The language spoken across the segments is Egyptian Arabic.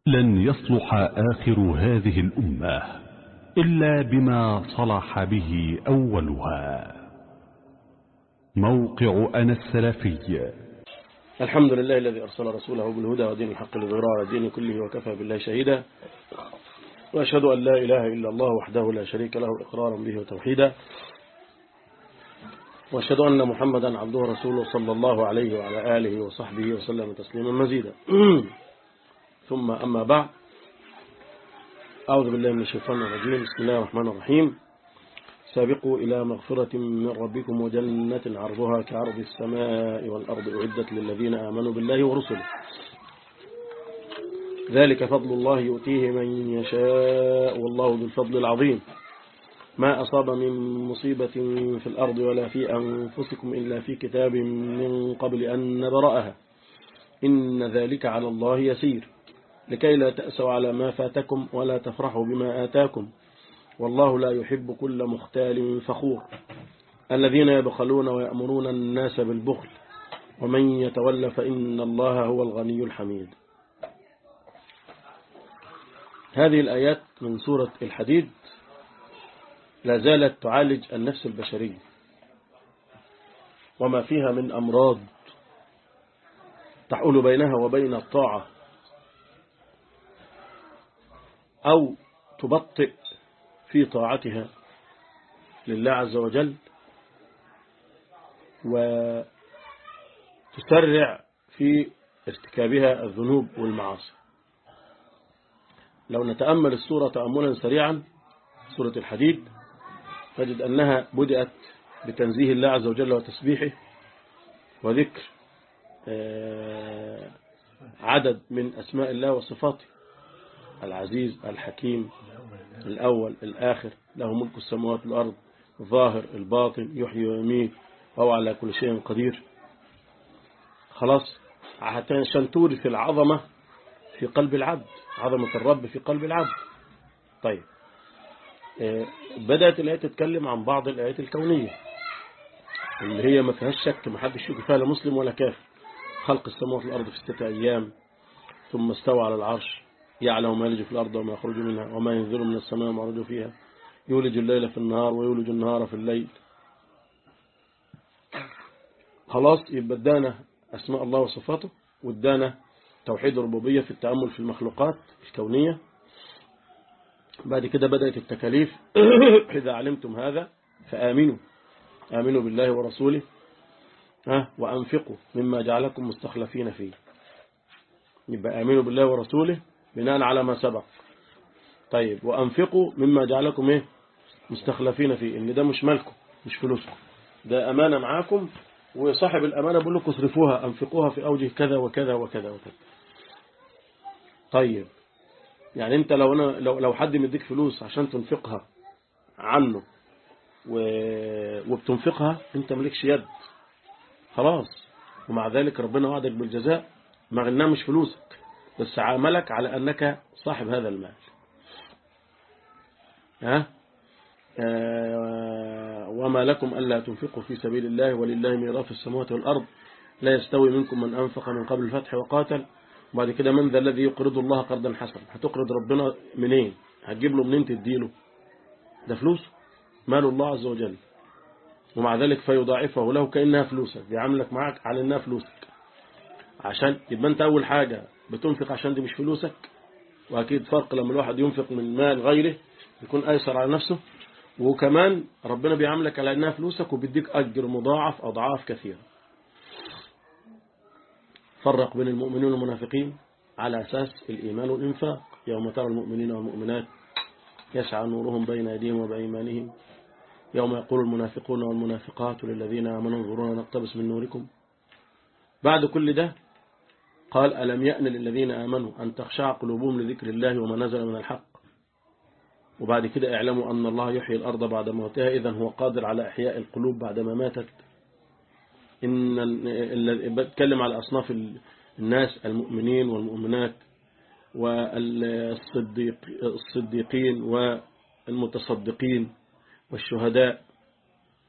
لن يصلح آخر هذه الأمة إلا بما صلح به أولها موقع أنا السلفي الحمد لله الذي أرسل رسوله بالهدى ودين الحق لظهره على الدين كله وكفى بالله شهيدا وأشهد أن لا إله إلا الله وحده لا شريك له إقرارا به وتوحيدا وأشهد أن محمدا عبده ورسوله صلى الله عليه وعلى آله وصحبه وسلم تسليما مزيدا ثم أما بعد أعوذ بالله من الشيطان الرجيم بسم الله الرحمن الرحيم سابقوا إلى مغفرة من ربكم وجنة عرضها كعرض السماء والأرض أعدت للذين آمنوا بالله ورسله ذلك فضل الله يؤتيه من يشاء والله ذو الفضل العظيم ما أصاب من مصيبة في الأرض ولا في أنفسكم إلا في كتاب من قبل أن نبرأها إن ذلك على الله يسير لكي لا تأسوا على ما فاتكم ولا تفرحوا بما آتاكم والله لا يحب كل مختال فخور الذين يبخلون ويأمرون الناس بالبخل ومن يتولى فإن الله هو الغني الحميد هذه الآيات من سورة الحديد لا زالت تعالج النفس البشرية وما فيها من أمراض تحول بينها وبين الطاعة أو تبطئ في طاعتها لله عز وجل وتسرع في ارتكابها الذنوب والمعاصي لو نتأمل السورة تأملا سريعا سورة الحديد تجد أنها بدأت بتنزيه الله عز وجل وتسبيحه وذكر عدد من أسماء الله وصفاته العزيز الحكيم الأول الآخر له ملك السماوات والأرض الظاهر الباطن يحيي ويميت وهو على كل شيء قدير خلاص عشان تورث العظمة في قلب العبد عظمة الرب في قلب العبد طيب بدأت الآية تتكلم عن بعض الآيات الكونية اللي هي ما فيهاش شك ما حدش يشك فيها لا مسلم ولا كافر خلق السماوات والأرض في ستة أيام ثم استوى على العرش يعلم ما يلج في الأرض وما يخرج منها وما ينزل من السماء وما يعرج فيها يولج الليل في النهار ويولج النهار في الليل خلاص يبقى ادانا أسماء الله وصفاته وادانا توحيد الربوبية في التأمل في المخلوقات الكونية بعد كده بدأت التكاليف إذا علمتم هذا فآمنوا آمنوا بالله ورسوله ها وأنفقوا مما جعلكم مستخلفين فيه يبقى آمنوا بالله ورسوله بناء على ما سبق طيب وأنفقوا مما جعلكم إيه مستخلفين فيه إن ده مش مالكم مش فلوسكم ده أمانة معاكم وصاحب الأمانة بيقول لكم اصرفوها أنفقوها في أوجه كذا وكذا وكذا وكذا طيب يعني انت لو أنا لو لو حد مديك فلوس عشان تنفقها عنه و... وبتنفقها انت مالكش يد خلاص ومع ذلك ربنا وعدك بالجزاء مع انها مش فلوسك بس عاملك على انك صاحب هذا المال ها آه وما لكم ألا تنفقوا في سبيل الله ولله ميراث السماوات والأرض لا يستوي منكم من أنفق من قبل الفتح وقاتل وبعد كده من ذا الذي يقرض الله قرضا حسنا هتقرض ربنا منين هتجيب له منين تديله ده فلوس مال الله عز وجل ومع ذلك فيضاعفه له كأنها فلوسك بيعاملك معك على أنها فلوسك عشان يبقى أنت أول حاجة بتنفق عشان دي مش فلوسك وأكيد فرق لما الواحد ينفق من مال غيره يكون أيسر على نفسه وكمان ربنا بيعاملك على أنها فلوسك وبيديك أجر مضاعف أضعاف كثيرة فرق بين المؤمنين والمنافقين على أساس الإيمان والإنفاق يوم ترى المؤمنين والمؤمنات يسعى نورهم بين أيديهم وبأيمانهم يوم يقول المنافقون والمنافقات للذين آمنوا انظرونا نقتبس من نوركم بعد كل ده قال ألم يأن للذين آمنوا أن تخشع قلوبهم لذكر الله وما نزل من الحق وبعد كده اعلموا أن الله يحيي الأرض بعد موتها إذا هو قادر على إحياء القلوب بعدما ماتت إن بتكلم على أصناف الناس المؤمنين والمؤمنات والصديقين والمتصدقين والشهداء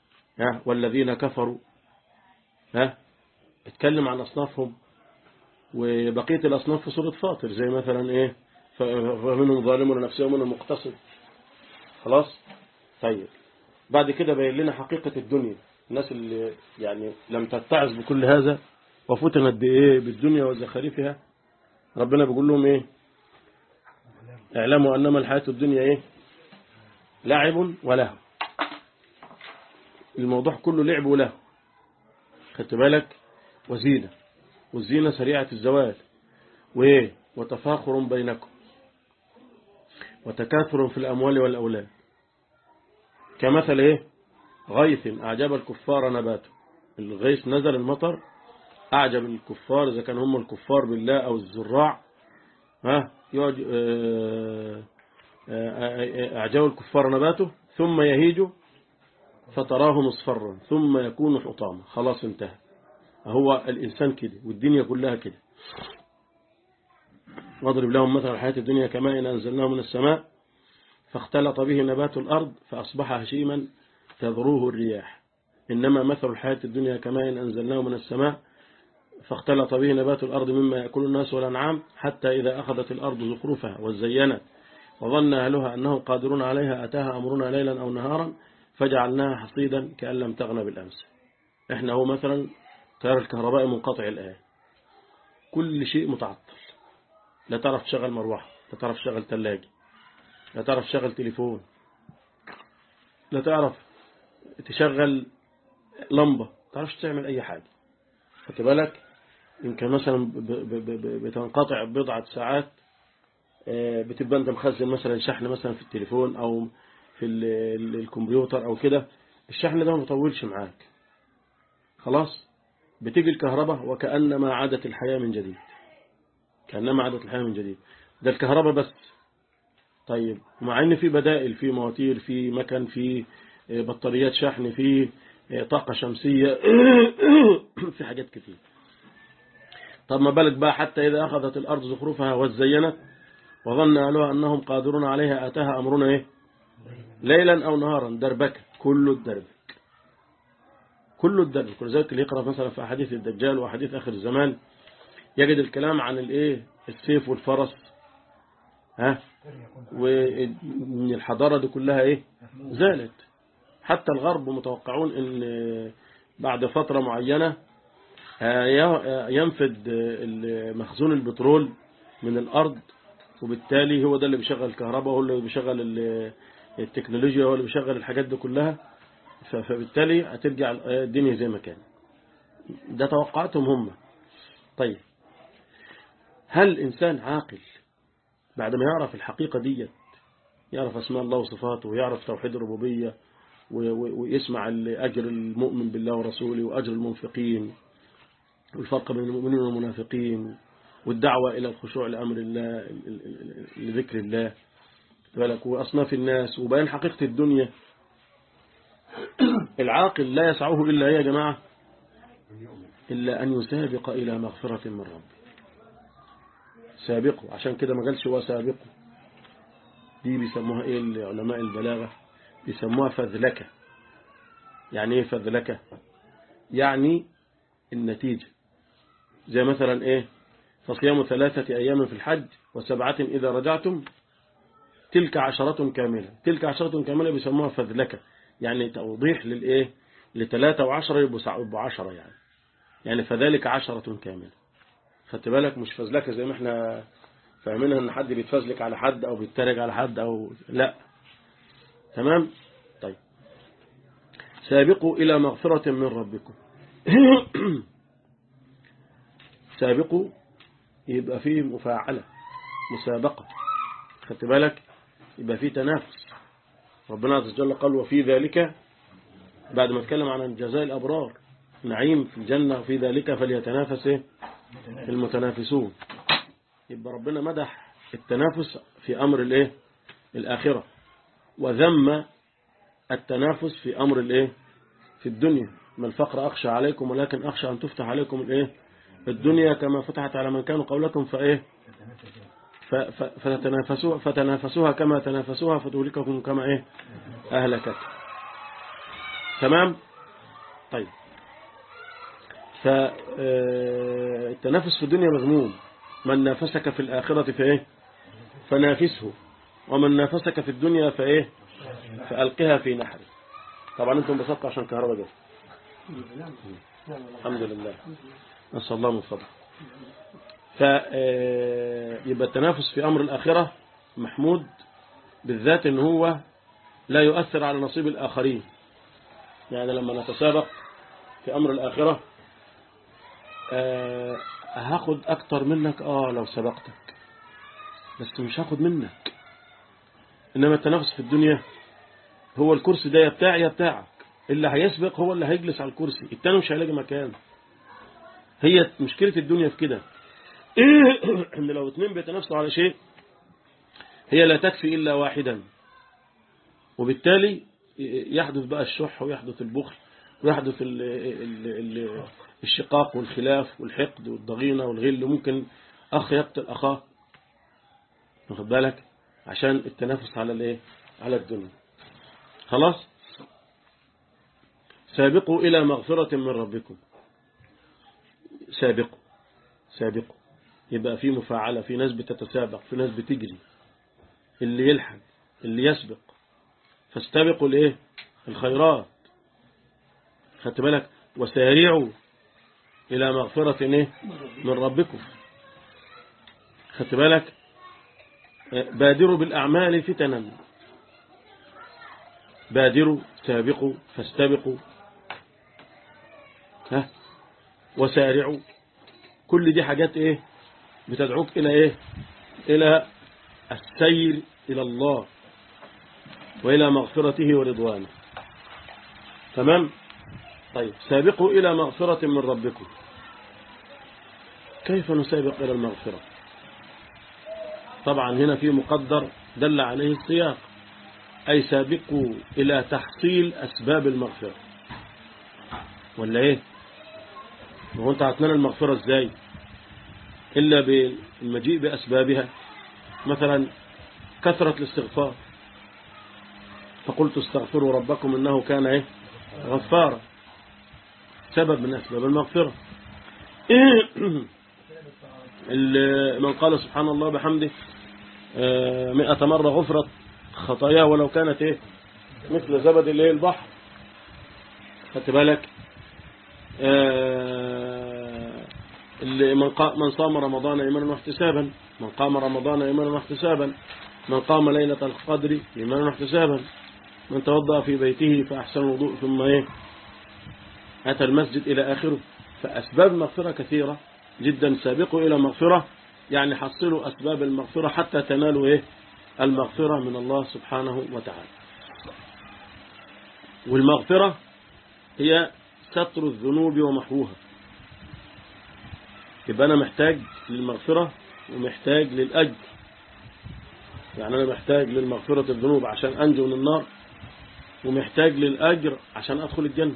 والذين كفروا ها اتكلم عن أصنافهم وبقية الأصناف في سورة فاطر زي مثلا إيه ف- فمنهم ظالم لنفسه ومنهم مقتصد خلاص طيب بعد كده بين لنا حقيقة الدنيا الناس اللي يعني لم تتعظ بكل هذا وفتنت بإيه بالدنيا وزخارفها ربنا بيقول لهم إيه اعلموا أنما الحياة الدنيا إيه لعب ولهو الموضوع كله لعب ولهو خدت بالك وزينة والزينة سريعة الزوال وإيه وتفاخر بينكم وتكاثر في الأموال والأولاد كمثل إيه غيث أعجب الكفار نباته الغيث نزل المطر أعجب الكفار إذا كان هم الكفار بالله أو الزراع ها يعج- آه، آه، أعجب الكفار نباته ثم يهيج فتراه مصفرا ثم يكون حطاما خلاص انتهى هو الإنسان كده والدنيا كلها كده واضرب لهم مثل الحياة الدنيا كماء إن أنزلناه من السماء فاختلط به نبات الأرض فأصبح هشيما تذروه الرياح إنما مثل الحياة الدنيا كماء إن أنزلناه من السماء فاختلط به نبات الأرض مما يأكل الناس والأنعام حتى إذا أخذت الأرض زخرفها وزينت وظن أهلها أنه قادرون عليها أتاها أمرنا ليلا أو نهارا فجعلناها حصيدا كأن لم تغن بالأمس إحنا هو مثلا تيار الكهرباء منقطع الآن كل شيء متعطل لا تعرف تشغل مروحة لا تعرف تشغل ثلاجة لا تعرف تشغل تليفون لا تعرف تشغل لمبة ما تعرفش تعمل أي حاجة خدت بالك يمكن مثلا ب- ب- ب- بتنقطع بضعة ساعات آه، بتبقى انت مخزن مثلا شحن مثلا في التليفون او في ال- ال- الكمبيوتر او كده الشحن ده ما بيطولش معاك خلاص بتيجي الكهرباء وكأنما عادت الحياة من جديد كأنما عادت الحياة من جديد ده الكهرباء بس طيب مع ان في بدائل في مواتير في مكن في آه، بطاريات شحن في آه، طاقة شمسية في حاجات كتير طب ما بالك بقى حتى إذا أخذت الأرض زخرفها وزينت وظن أهلها أنهم قادرون عليها أتاها أمرنا إيه ليلا أو نهارا دربك كل الدربك كل الدربك ولذلك اللي يقرأ مثلا في أحاديث الدجال وأحاديث آخر الزمان يجد الكلام عن الإيه السيف والفرس ها وإن الحضارة دي كلها إيه زالت حتى الغرب متوقعون ان بعد فترة معينة ينفد مخزون البترول من الأرض وبالتالي هو ده اللي بيشغل الكهرباء هو اللي بيشغل ال- التكنولوجيا هو اللي بيشغل الحاجات دي كلها ف- فبالتالي هترجع الدنيا زي ما كان ده توقعاتهم هم طيب هل الإنسان عاقل بعد ما يعرف الحقيقة ديت يعرف أسماء الله وصفاته ويعرف توحيد الربوبية و- و- ويسمع أجر المؤمن بالله ورسوله وأجر المنفقين والفرق بين المؤمنين والمنافقين والدعوة إلى الخشوع لأمر الله لذكر الله بالك وأصناف الناس وبيان حقيقة الدنيا العاقل لا يسعه إلا إيه يا جماعة إلا أن يسابق إلى مغفرة من ربه سابقه عشان كده ما قالش هو سابقه دي بيسموها إيه العلماء البلاغة بيسموها فذلكة يعني إيه فذلكة يعني النتيجة زي مثلا إيه فصيام ثلاثة أيام في الحج وسبعة إذا رجعتم تلك عشرة كاملة تلك عشرة كاملة بيسموها فذلكة يعني توضيح للإيه لثلاثة وعشرة يبقوا سع- يبقوا عشرة يعني يعني فذلك عشرة كاملة خدت بالك مش فذلكة زي ما احنا فاهمينها ان حد بيتفزلك على حد او بيترج على حد او لا تمام طيب سابقوا إلى مغفرة من ربكم سابقوا يبقى فيه مفاعلة مسابقة خدت بالك يبقى فيه تنافس ربنا عز وجل قال وفي ذلك بعد ما اتكلم عن جزاء الأبرار نعيم في الجنة وفي ذلك فليتنافس إيه؟ المتنافسون يبقى ربنا مدح التنافس في أمر الإيه الآخرة وذم التنافس في أمر الإيه في الدنيا ما الفقر أخشى عليكم ولكن أخشى أن تفتح عليكم الإيه الدنيا كما فتحت على من كانوا قولكم فإيه ف- ف- فتنافسوها, فتنافسوها كما تنافسوها فتهلككم كما إيه أهلكت تمام طيب فالتنافس في الدنيا مذموم من نافسك في الآخرة فإيه فنافسه ومن نافسك في الدنيا فإيه فألقها في نحره طبعا انتم بسطوا عشان كهرباء جت الحمد لله نسأل الله من فضله فيبقى التنافس في أمر الآخرة محمود بالذات ان هو لا يؤثر على نصيب الآخرين يعني لما نتسابق في أمر الآخرة آه هاخد أكتر منك آه لو سبقتك بس مش هاخد منك إنما التنافس في الدنيا هو الكرسي ده يا بتاعي يا بتاعك اللي هيسبق هو اللي هيجلس على الكرسي التاني مش هيلاقي مكان هي مشكلة الدنيا في كده ان لو اتنين بيتنافسوا على شيء هي لا تكفي إلا واحدا وبالتالي يحدث بقى الشح ويحدث البخل ويحدث ال ال ال الشقاق والخلاف والحقد والضغينة والغل ممكن أخ يقتل أخاه واخد بالك عشان التنافس على الايه على الدنيا خلاص سابقوا إلى مغفرة من ربكم سابقوا سابقوا يبقى في مفاعلة في ناس بتتسابق في ناس بتجري اللي يلحق اللي يسبق فاستبقوا الايه الخيرات خدت بالك وسارعوا إلى مغفرة ايه من ربكم خدت بالك بادروا بالأعمال فتنا بادروا سابقوا فاستبقوا ها وسارعوا كل دي حاجات ايه بتدعوك الى ايه الى السير الى الله والى مغفرته ورضوانه تمام طيب سابقوا الى مغفرة من ربكم كيف نسابق الى المغفرة طبعا هنا في مقدر دل عليه السياق أي سابقوا إلى تحصيل أسباب المغفرة ولا إيه وهو أنت عطلنا المغفرة إزاي إلا بالمجيء بأسبابها مثلا كثرة الاستغفار فقلت استغفروا ربكم إنه كان إيه غفارا سبب من أسباب المغفرة من قال سبحان الله بحمده مئة مرة غفرت خطاياه ولو كانت ايه مثل زبد اللي البحر خدت بالك اللي من, من صام رمضان ايمانا واحتسابا من قام رمضان ايمانا واحتسابا من قام ليلة القدر ايمانا واحتسابا من توضأ في بيته فأحسن الوضوء ثم ايه أتى المسجد إلى آخره فأسباب مغفرة كثيرة جدا سابقوا إلى مغفرة يعني حصلوا أسباب المغفرة حتى تنالوا إيه المغفرة من الله سبحانه وتعالى والمغفرة هي ستر الذنوب ومحوها يبقى أنا محتاج للمغفرة ومحتاج للأجر يعني أنا محتاج للمغفرة الذنوب عشان أنجو من النار ومحتاج للأجر عشان أدخل الجنة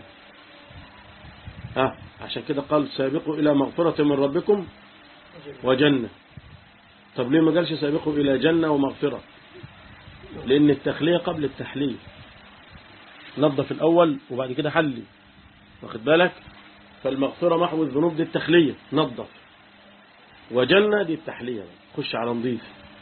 ها عشان كده قال سابقوا إلى مغفرة من ربكم وجنة طب ليه ما قالش سابقوا إلى جنة ومغفرة لأن التخلية قبل التحليل نظف الأول وبعد كده حلي واخد بالك فالمغفرة محو الذنوب دي التخلية نظف وجنة دي التحلية خش على نظيف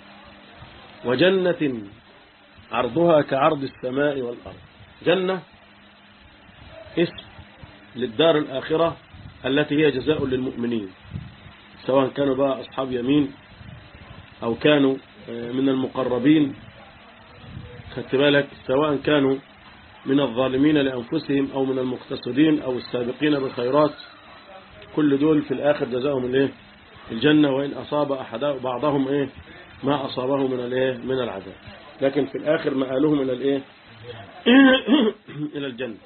وجنة عرضها كعرض السماء والأرض جنة اسم للدار الآخرة التي هي جزاء للمؤمنين سواء كانوا بقى أصحاب يمين أو كانوا من المقربين خدت بالك سواء كانوا من الظالمين لأنفسهم أو من المقتصدين أو السابقين بالخيرات كل دول في الآخر جزاؤهم الايه الجنة وإن أصاب أحد بعضهم إيه ما أصابه من الايه من العذاب لكن في الآخر مآلهم إلى الإيه إلى الجنة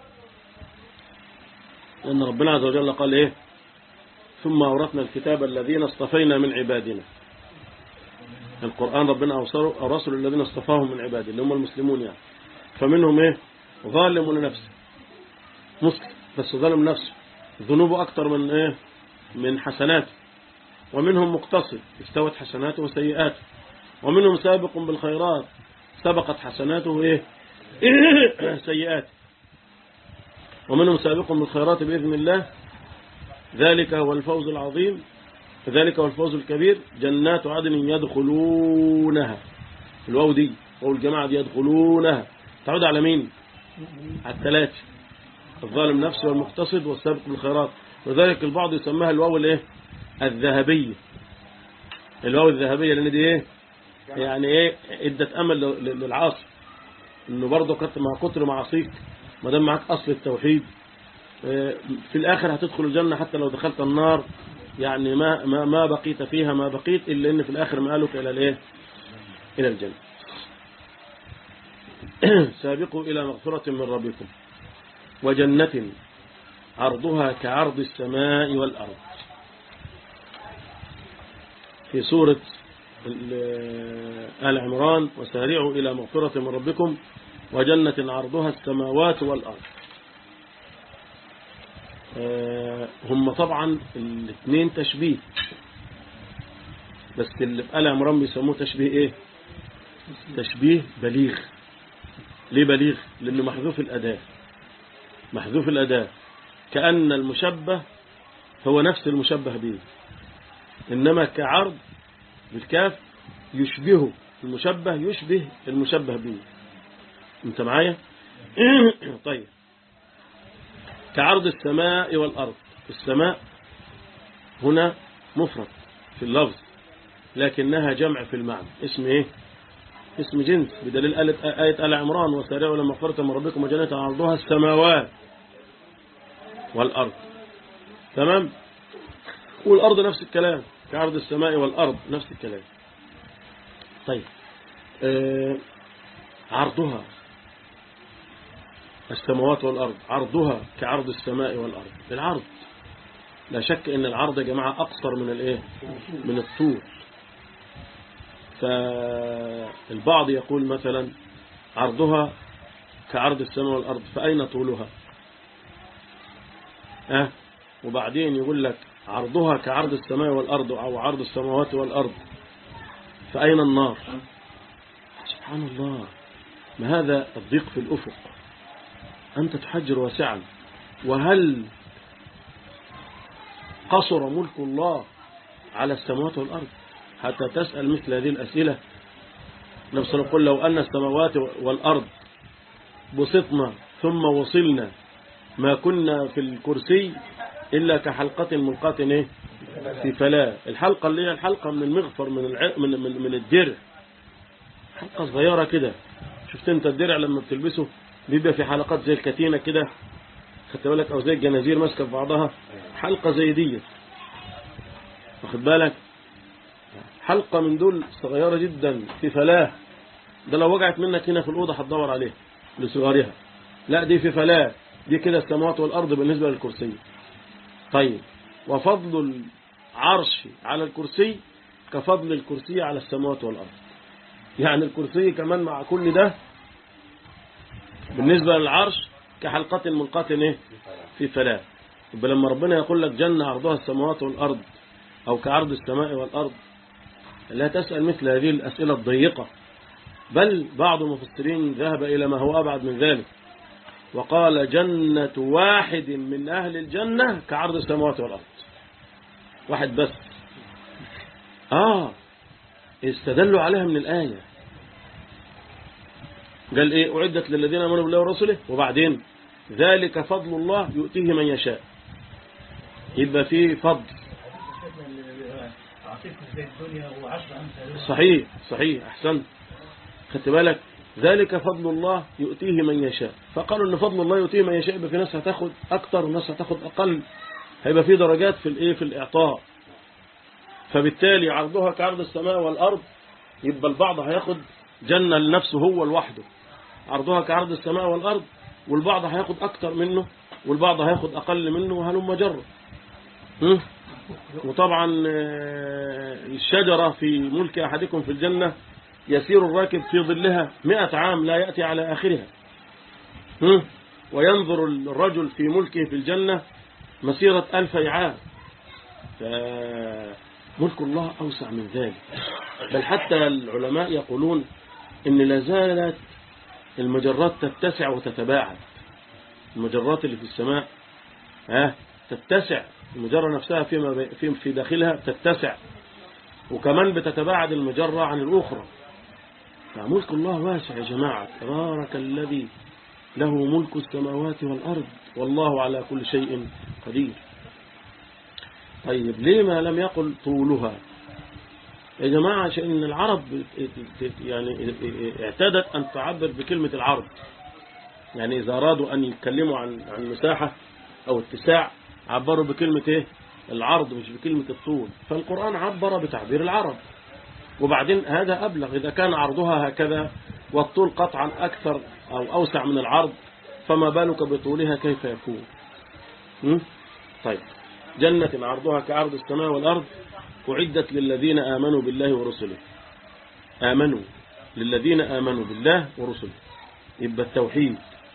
لأن ربنا عز وجل قال إيه ثم أورثنا الكتاب الذين اصطفينا من عبادنا القرآن ربنا أرسل الذين اصطفاهم من عباده اللي هم المسلمون يعني فمنهم إيه ظالم لنفسه مسلم بس ظلم نفسه ذنوبه أكتر من إيه من حسناته ومنهم مقتصد استوت حسناته وسيئاته ومنهم سابق بالخيرات سبقت حسناته إيه سيئاته ومنهم سابق بالخيرات بإذن الله ذلك هو الفوز العظيم ذلك هو الفوز الكبير جنات عدن يدخلونها الواو دي واو الجماعة دي يدخلونها تعود على مين على الثلاثة الظالم نفسه والمقتصد والسابق بالخيرات وذلك البعض يسميها الواو الايه الذهبية الواو الذهبية لان دي ايه يعني ايه ادت امل للعاصي انه برضه كنت مع كتر معاصيك ما دام معاك اصل التوحيد في الاخر هتدخل الجنة حتى لو دخلت النار يعني ما ما ما بقيت فيها ما بقيت الا ان في الاخر مآلك الى الايه الى الجنة سابقوا الى مغفرة من ربكم وجنة عرضها كعرض السماء والأرض في سورة آل عمران وسارعوا إلى مغفرة من ربكم وجنة عرضها السماوات والأرض هم طبعا الاثنين تشبيه بس اللي في آل عمران بيسموه تشبيه ايه تشبيه بليغ ليه بليغ لأنه محذوف الأداة محذوف الأداة كأن المشبه هو نفس المشبه به إنما كعرض بالكاف يشبهه المشبه يشبه المشبه به انت معايا طيب كعرض السماء والأرض السماء هنا مفرد في اللفظ لكنها جمع في المعنى اسم ايه اسم جنس بدليل آية آل عمران وسارعوا لما مغفرة من ربكم وجنة عرضها السماوات والأرض تمام والأرض نفس الكلام كعرض السماء والأرض نفس الكلام طيب آه عرضها السماوات والأرض عرضها كعرض السماء والأرض العرض لا شك ان العرض يا جماعة أقصر من الايه من الطول فالبعض يقول مثلا عرضها كعرض السماء والأرض فأين طولها أه؟ وبعدين يقول لك عرضها كعرض السماء والأرض أو عرض السماوات والأرض فأين النار سبحان الله ما هذا الضيق في الأفق أنت تحجر واسعا وهل قصر ملك الله على السماوات والأرض حتى تسأل مثل هذه الأسئلة نفس نقول لو أن السماوات والأرض بسطنا ثم وصلنا ما كنا في الكرسي إلا كحلقة ملقاة إيه؟ في فلاة الحلقة اللي هي الحلقة من المغفر من الع... من من, من الدرع حلقة صغيرة كده شفت انت الدرع لما بتلبسه بيبقى في حلقات زي الكتينة كده خدت بالك او زي الجنازير ماسكه في بعضها حلقة زي دي واخد بالك حلقة من دول صغيرة جدا في فلاة ده لو وقعت منك هنا في الأوضة هتدور عليها لصغارها لا دي في فلاة دي كده السماوات والأرض بالنسبة للكرسي طيب وفضل العرش على الكرسي كفضل الكرسي على السماوات والأرض يعني الكرسي كمان مع كل ده بالنسبة للعرش كحلقة ملقاة ايه في فلاة يبقى لما ربنا يقول لك جنة عرضها السماوات والأرض أو كعرض السماء والأرض لا تسأل مثل هذه الأسئلة الضيقة بل بعض المفسرين ذهب إلى ما هو أبعد من ذلك وقال جنة واحد من أهل الجنة كعرض السماوات والأرض واحد بس آه استدلوا عليها من الآية قال إيه أعدت للذين آمنوا بالله ورسوله وبعدين ذلك فضل الله يؤتيه من يشاء يبقى فيه فضل صحيح صحيح أحسنت خدت بالك ذلك فضل الله يؤتيه من يشاء فقالوا ان فضل الله يؤتيه من يشاء يبقى في ناس هتاخد اكتر وناس هتاخد اقل هيبقى في درجات في الايه في الاعطاء فبالتالي عرضها كعرض السماء والارض يبقى البعض هياخد جنة لنفسه هو لوحده عرضها كعرض السماء والارض والبعض هياخد اكتر منه والبعض هياخد اقل منه وهلم جره وطبعا الشجرة في ملك أحدكم في الجنة يسير الراكب في ظلها مئة عام لا يأتي على آخرها وينظر الرجل في ملكه في الجنة مسيرة ألف عام ملك الله أوسع من ذلك بل حتى العلماء يقولون إن لازالت المجرات تتسع وتتباعد المجرات اللي في السماء ها تتسع المجرة نفسها فيما بي- في في داخلها تتسع وكمان بتتباعد المجرة عن الأخرى فملك الله واسع يا جماعة تبارك الذي له ملك السماوات والأرض والله على كل شيء قدير طيب ليه ما لم يقل طولها يا جماعة عشان العرب يعني اعتادت أن تعبر بكلمة العرض يعني إذا أرادوا أن يتكلموا عن عن مساحة أو اتساع عبروا بكلمة إيه العرض مش بكلمة الطول فالقرآن عبر بتعبير العرض وبعدين هذا أبلغ إذا كان عرضها هكذا والطول قطعا أكثر أو أوسع من العرض فما بالك بطولها كيف يكون م? طيب جنة عرضها كعرض السماء والأرض أعدت للذين آمنوا بالله ورسله آمنوا للذين آمنوا بالله ورسله يبقى التوحيد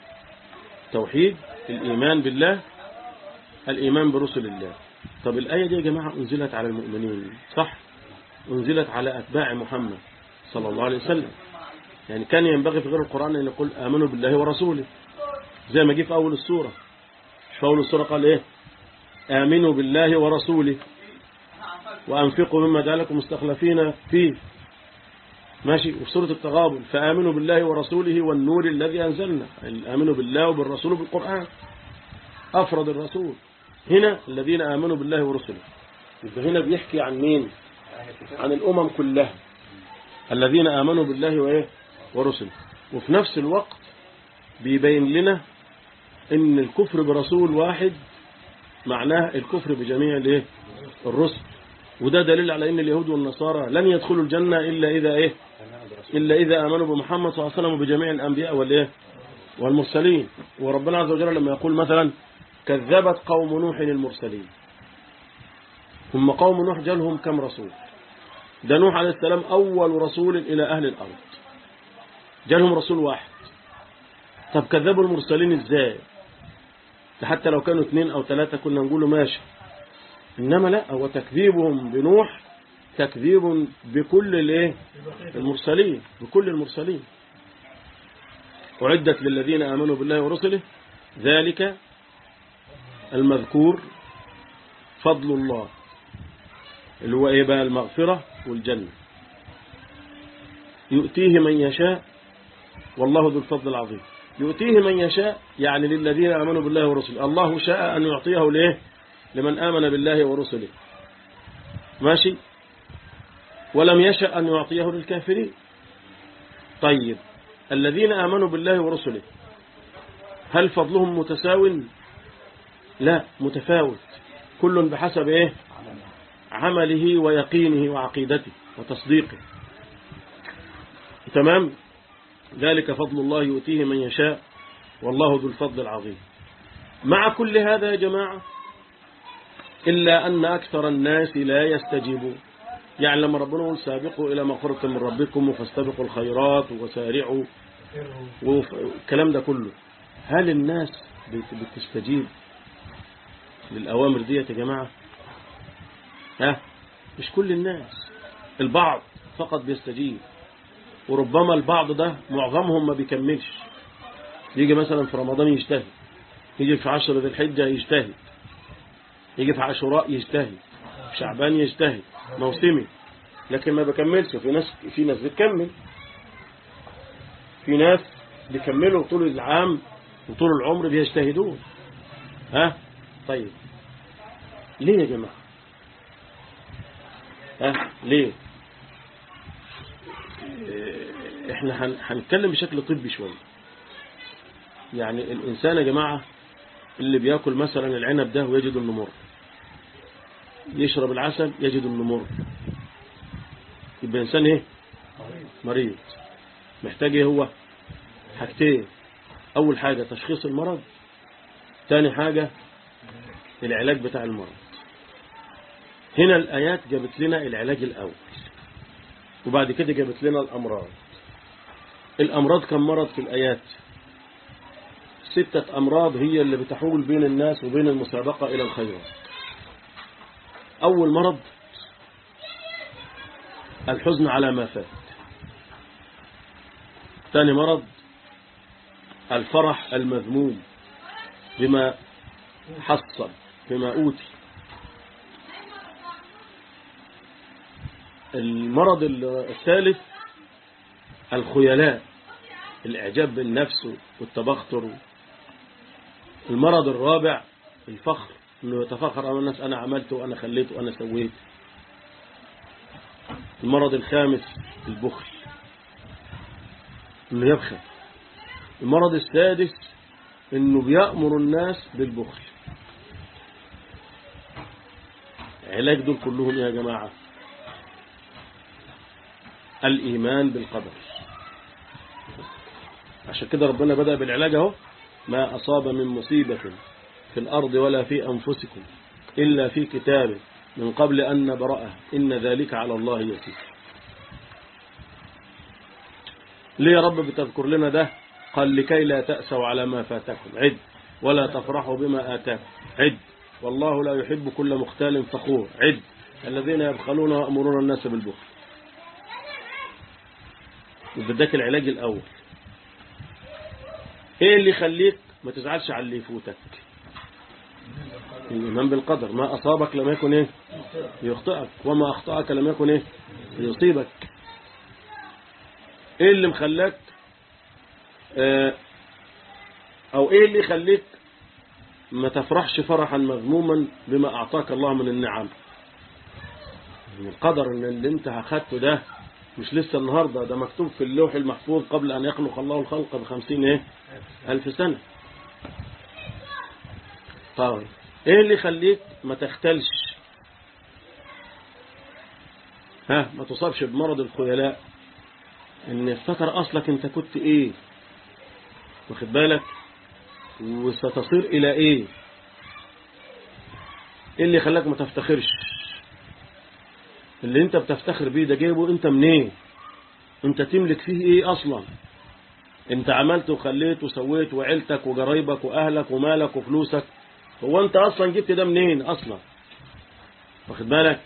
توحيد الإيمان بالله الإيمان برسل الله طب الآية دي يا جماعة أنزلت على المؤمنين صح أنزلت على أتباع محمد صلى الله عليه وسلم يعني كان ينبغي في غير القرآن أن يقول آمنوا بالله ورسوله زي ما جه في أول السورة في أول السورة قال إيه آمنوا بالله ورسوله وأنفقوا مما جعلكم مستخلفين فيه ماشي وفي سورة التغابن فآمنوا بالله ورسوله والنور الذي أنزلنا يعني آمنوا بالله وبالرسول وبالقرآن أفرد الرسول هنا الذين آمنوا بالله ورسله يبقى هنا بيحكي عن مين عن الأمم كلها الذين آمنوا بالله وإيه ورسله وفي نفس الوقت بيبين لنا ان الكفر برسول واحد معناه الكفر بجميع الايه الرسل وده دليل على ان اليهود والنصارى لن يدخلوا الجنة الا اذا ايه الا اذا امنوا بمحمد صلى الله عليه وسلم وبجميع الانبياء والايه والمرسلين وربنا عز وجل لما يقول مثلا كذبت قوم نوح المرسلين ثم قوم نوح جالهم كم رسول ده نوح عليه السلام اول رسول الى اهل الارض جالهم رسول واحد طب كذبوا المرسلين ازاي ده حتى لو كانوا اثنين او ثلاثة كنا نقوله ماشي انما لا هو تكذيبهم بنوح تكذيب بكل الايه المرسلين بكل المرسلين أعدت للذين آمنوا بالله ورسله ذلك المذكور فضل الله اللي هو ايه بقى المغفرة والجنة يؤتيه من يشاء والله ذو الفضل العظيم يؤتيه من يشاء يعني للذين آمنوا بالله ورسله الله شاء أن يعطيه ليه لمن آمن بالله ورسله ماشي ولم يشاء أن يعطيه للكافرين طيب الذين آمنوا بالله ورسله هل فضلهم متساو لا متفاوت كل بحسب ايه عمله ويقينه وعقيدته وتصديقه تمام ذلك فضل الله يؤتيه من يشاء والله ذو الفضل العظيم مع كل هذا يا جماعة إلا أن أكثر الناس لا يستجيبون يعني لما ربنا يقول سابقوا إلى مغفرة من ربكم فاستبقوا الخيرات وسارعوا والكلام ده كله هل الناس بتستجيب للأوامر دي يا جماعة ها مش كل الناس البعض فقط بيستجيب وربما البعض ده معظمهم ما بيكملش يجي مثلا في رمضان يجتهد يجي في عشر ذي الحجة يجتهد يجي في عاشوراء يجتهد في شعبان يجتهد موسمي لكن ما بكملش في ناس في ناس بتكمل في ناس بيكملوا طول العام وطول العمر بيجتهدون ها طيب ليه يا جماعة ها ليه احنا هنتكلم بشكل طبي شوية يعني الإنسان يا جماعة اللي بياكل مثلا العنب ده ويجد انه مر يشرب العسل يجد انه مر يبقى إنسان ايه مريض محتاج ايه هو حاجتين أول حاجة تشخيص المرض تاني حاجة العلاج بتاع المرض هنا الآيات جابت لنا العلاج الأول وبعد كده جابت لنا الأمراض الأمراض كم مرض في الآيات ستة أمراض هي اللي بتحول بين الناس وبين المسابقة إلى الخيرات أول مرض الحزن على ما فات ثاني مرض الفرح المذموم بما حصل بما أوتي المرض الثالث الخيلاء الإعجاب بالنفس والتبختر المرض الرابع الفخر انه يتفخر امام الناس انا عملت وانا خليت وانا سويت المرض الخامس البخل انه يبخل المرض السادس انه بيأمر الناس بالبخل علاج دول كلهم يا جماعة الإيمان بالقدر عشان كده ربنا بدأ بالعلاج اهو ما أصاب من مصيبة في الأرض ولا في أنفسكم إلا في كتاب من قبل أن نبرأه إن ذلك على الله يسير ليه يا رب بتذكر لنا ده قال لكي لا تأسوا على ما فاتكم عد ولا تفرحوا بما آتاكم عد والله لا يحب كل مختال فخور عد الذين يبخلون ويأمرون الناس بالبخل بدك العلاج الأول ايه اللي يخليك ما تزعلش على اللي يفوتك الإيمان بالقدر ما أصابك لم يكن إيه يخطئك وما أخطأك لم يكن إيه يصيبك إيه اللي مخلاك آه أو إيه اللي يخليك ما تفرحش فرحا مذموما بما أعطاك الله من النعم من القدر إن اللي أنت أخدته ده مش لسه النهاردة ده مكتوب في اللوح المحفوظ قبل أن يخلق الله الخلق بخمسين إيه ألف سنة طيب ايه اللي يخليك ما تختلش ها ما تصابش بمرض الخيلاء ان افتكر اصلك انت كنت ايه واخد بالك وستصير الى ايه ايه اللي خلاك ما تفتخرش اللي انت بتفتخر بيه ده جايبه انت منين انت تملك فيه ايه اصلا انت عملت وخليت وسويت وعيلتك وجرايبك واهلك ومالك وفلوسك هو انت اصلا جبت ده منين اصلا واخد بالك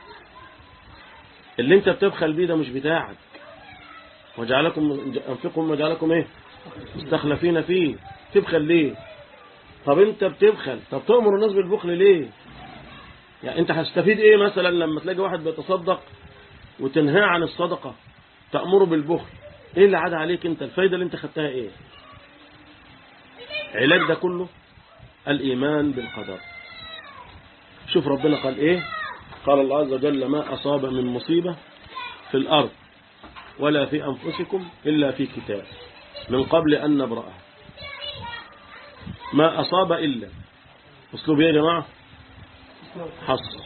اللي انت بتبخل بيه ده مش بتاعك وجعلكم انفقهم وجعلكم ايه مستخلفين فيه تبخل ليه طب انت بتبخل طب تؤمر الناس بالبخل ليه يعني انت هتستفيد ايه مثلا لما تلاقي واحد بيتصدق وتنهاه عن الصدقة تأمره بالبخل ايه اللي عاد عليك انت الفايدة اللي انت خدتها ايه علاج ده كله الإيمان بالقدر شوف ربنا قال إيه قال الله عز وجل ما أصاب من مصيبة في الأرض ولا في أنفسكم إلا في كتاب من قبل أن نبرأها ما أصاب إلا أسلوب يا جماعة حصر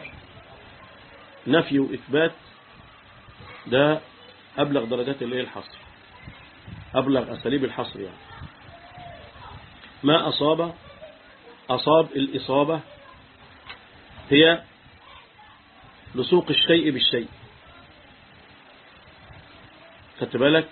نفي وإثبات ده أبلغ درجات اللي هي الحصر أبلغ أساليب الحصر يعني ما أصاب أصاب الإصابة هي لسوق الشيء بالشيء خدت بالك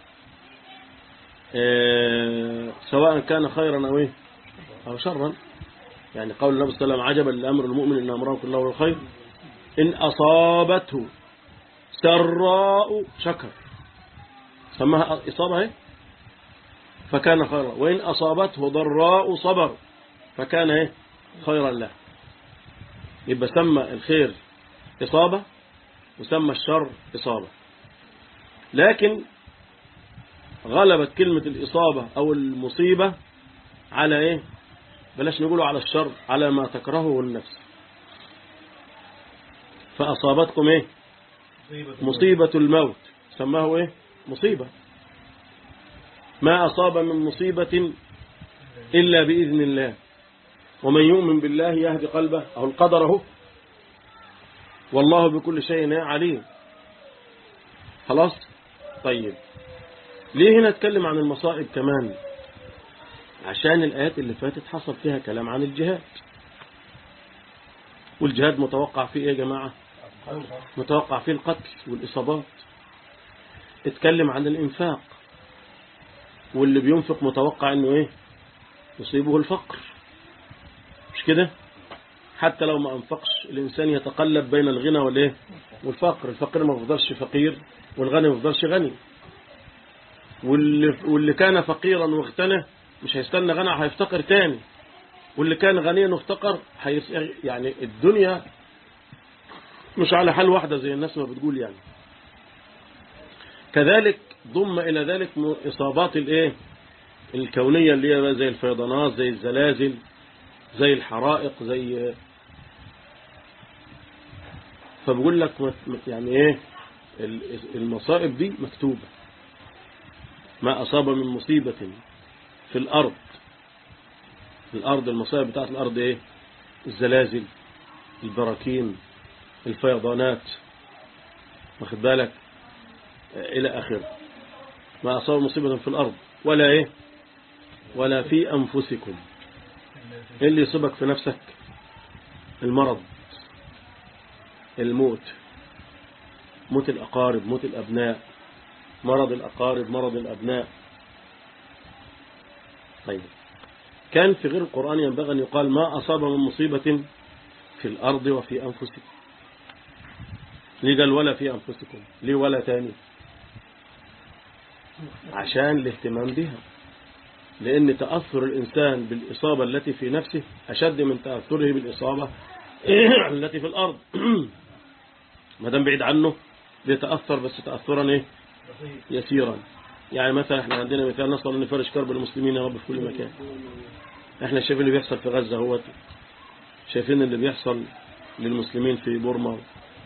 آه سواء كان خيرا أو إيه أو شرا يعني قول النبي صلى الله عليه وسلم عجبا لأمر المؤمن إن أمره كله الخير إن أصابته سراء شكر سماها إصابة هي فكان خيرا وإن أصابته ضراء صبر فكان ايه خيرا له يبقى سمى الخير إصابة وسمى الشر إصابة لكن غلبت كلمة الإصابة أو المصيبة على إيه بلاش نقوله على الشر على ما تكرهه النفس فأصابتكم إيه مصيبة الموت سماه إيه مصيبة ما أصاب من مصيبة إلا بإذن الله ومن يؤمن بالله يهدي قلبه أو القدر اهو والله بكل شيء عليم خلاص طيب ليه هنا اتكلم عن المصائب كمان عشان الآيات اللي فاتت حصل فيها كلام عن الجهاد والجهاد متوقع فيه ايه يا جماعة متوقع فيه القتل والإصابات اتكلم عن الإنفاق واللي بينفق متوقع انه ايه يصيبه الفقر مش كده حتى لو ما أنفقش الإنسان يتقلب بين الغنى والإيه والفقر الفقير ما يفضلش فقير والغني ما يفضلش غني واللي, واللي كان فقيرا واغتنى مش هيستنى غنى هيفتقر تاني واللي كان غنيا وافتقر هيس... يعني الدنيا مش على حال واحدة زي الناس ما بتقول يعني كذلك ضم إلى ذلك إصابات الإيه الكونية اللي هي زي الفيضانات زي الزلازل زي الحرائق زي فبقول لك يعني ايه المصائب دي مكتوبة ما أصاب من مصيبة في الأرض في الأرض المصائب بتاعت الأرض ايه الزلازل البراكين الفيضانات واخد بالك إلى آخره ما أصاب مصيبة في الأرض ولا إيه ولا في أنفسكم إيه اللي يصيبك في نفسك المرض الموت موت الأقارب موت الأبناء مرض الأقارب مرض الأبناء طيب كان في غير القرآن ينبغي أن يقال ما أصاب من مصيبة في الأرض وفي أنفسكم ليه قال ولا في أنفسكم ليه ولا تاني عشان الاهتمام بها لأن تأثر الإنسان بالإصابة التي في نفسه أشد من تأثره بالإصابة التي في الأرض ما دام بعيد عنه بيتأثر بس تأثرا إيه يسيرا يعني مثلا احنا عندنا مثال نسأل أن نفرش كرب المسلمين يا رب في كل مكان احنا شايفين اللي بيحصل في غزة هو شايفين اللي بيحصل للمسلمين في بورما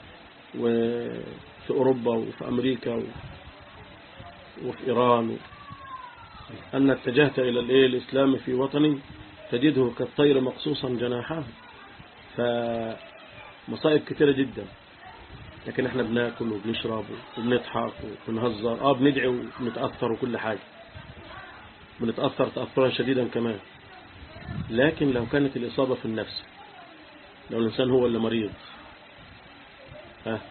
وفي أوروبا وفي أمريكا وفي إيران أن اتجهت إلى الإيه الإسلام في وطني تجده كالطير مقصوصا جناحاه فمصائب كثيرة جدا لكن احنا بناكل وبنشرب وبنضحك وبنهزر اه بندعي وبنتأثر وكل حاجة بنتأثر تأثرا شديدا كمان لكن لو كانت الإصابة في النفس لو الإنسان هو اللي مريض ها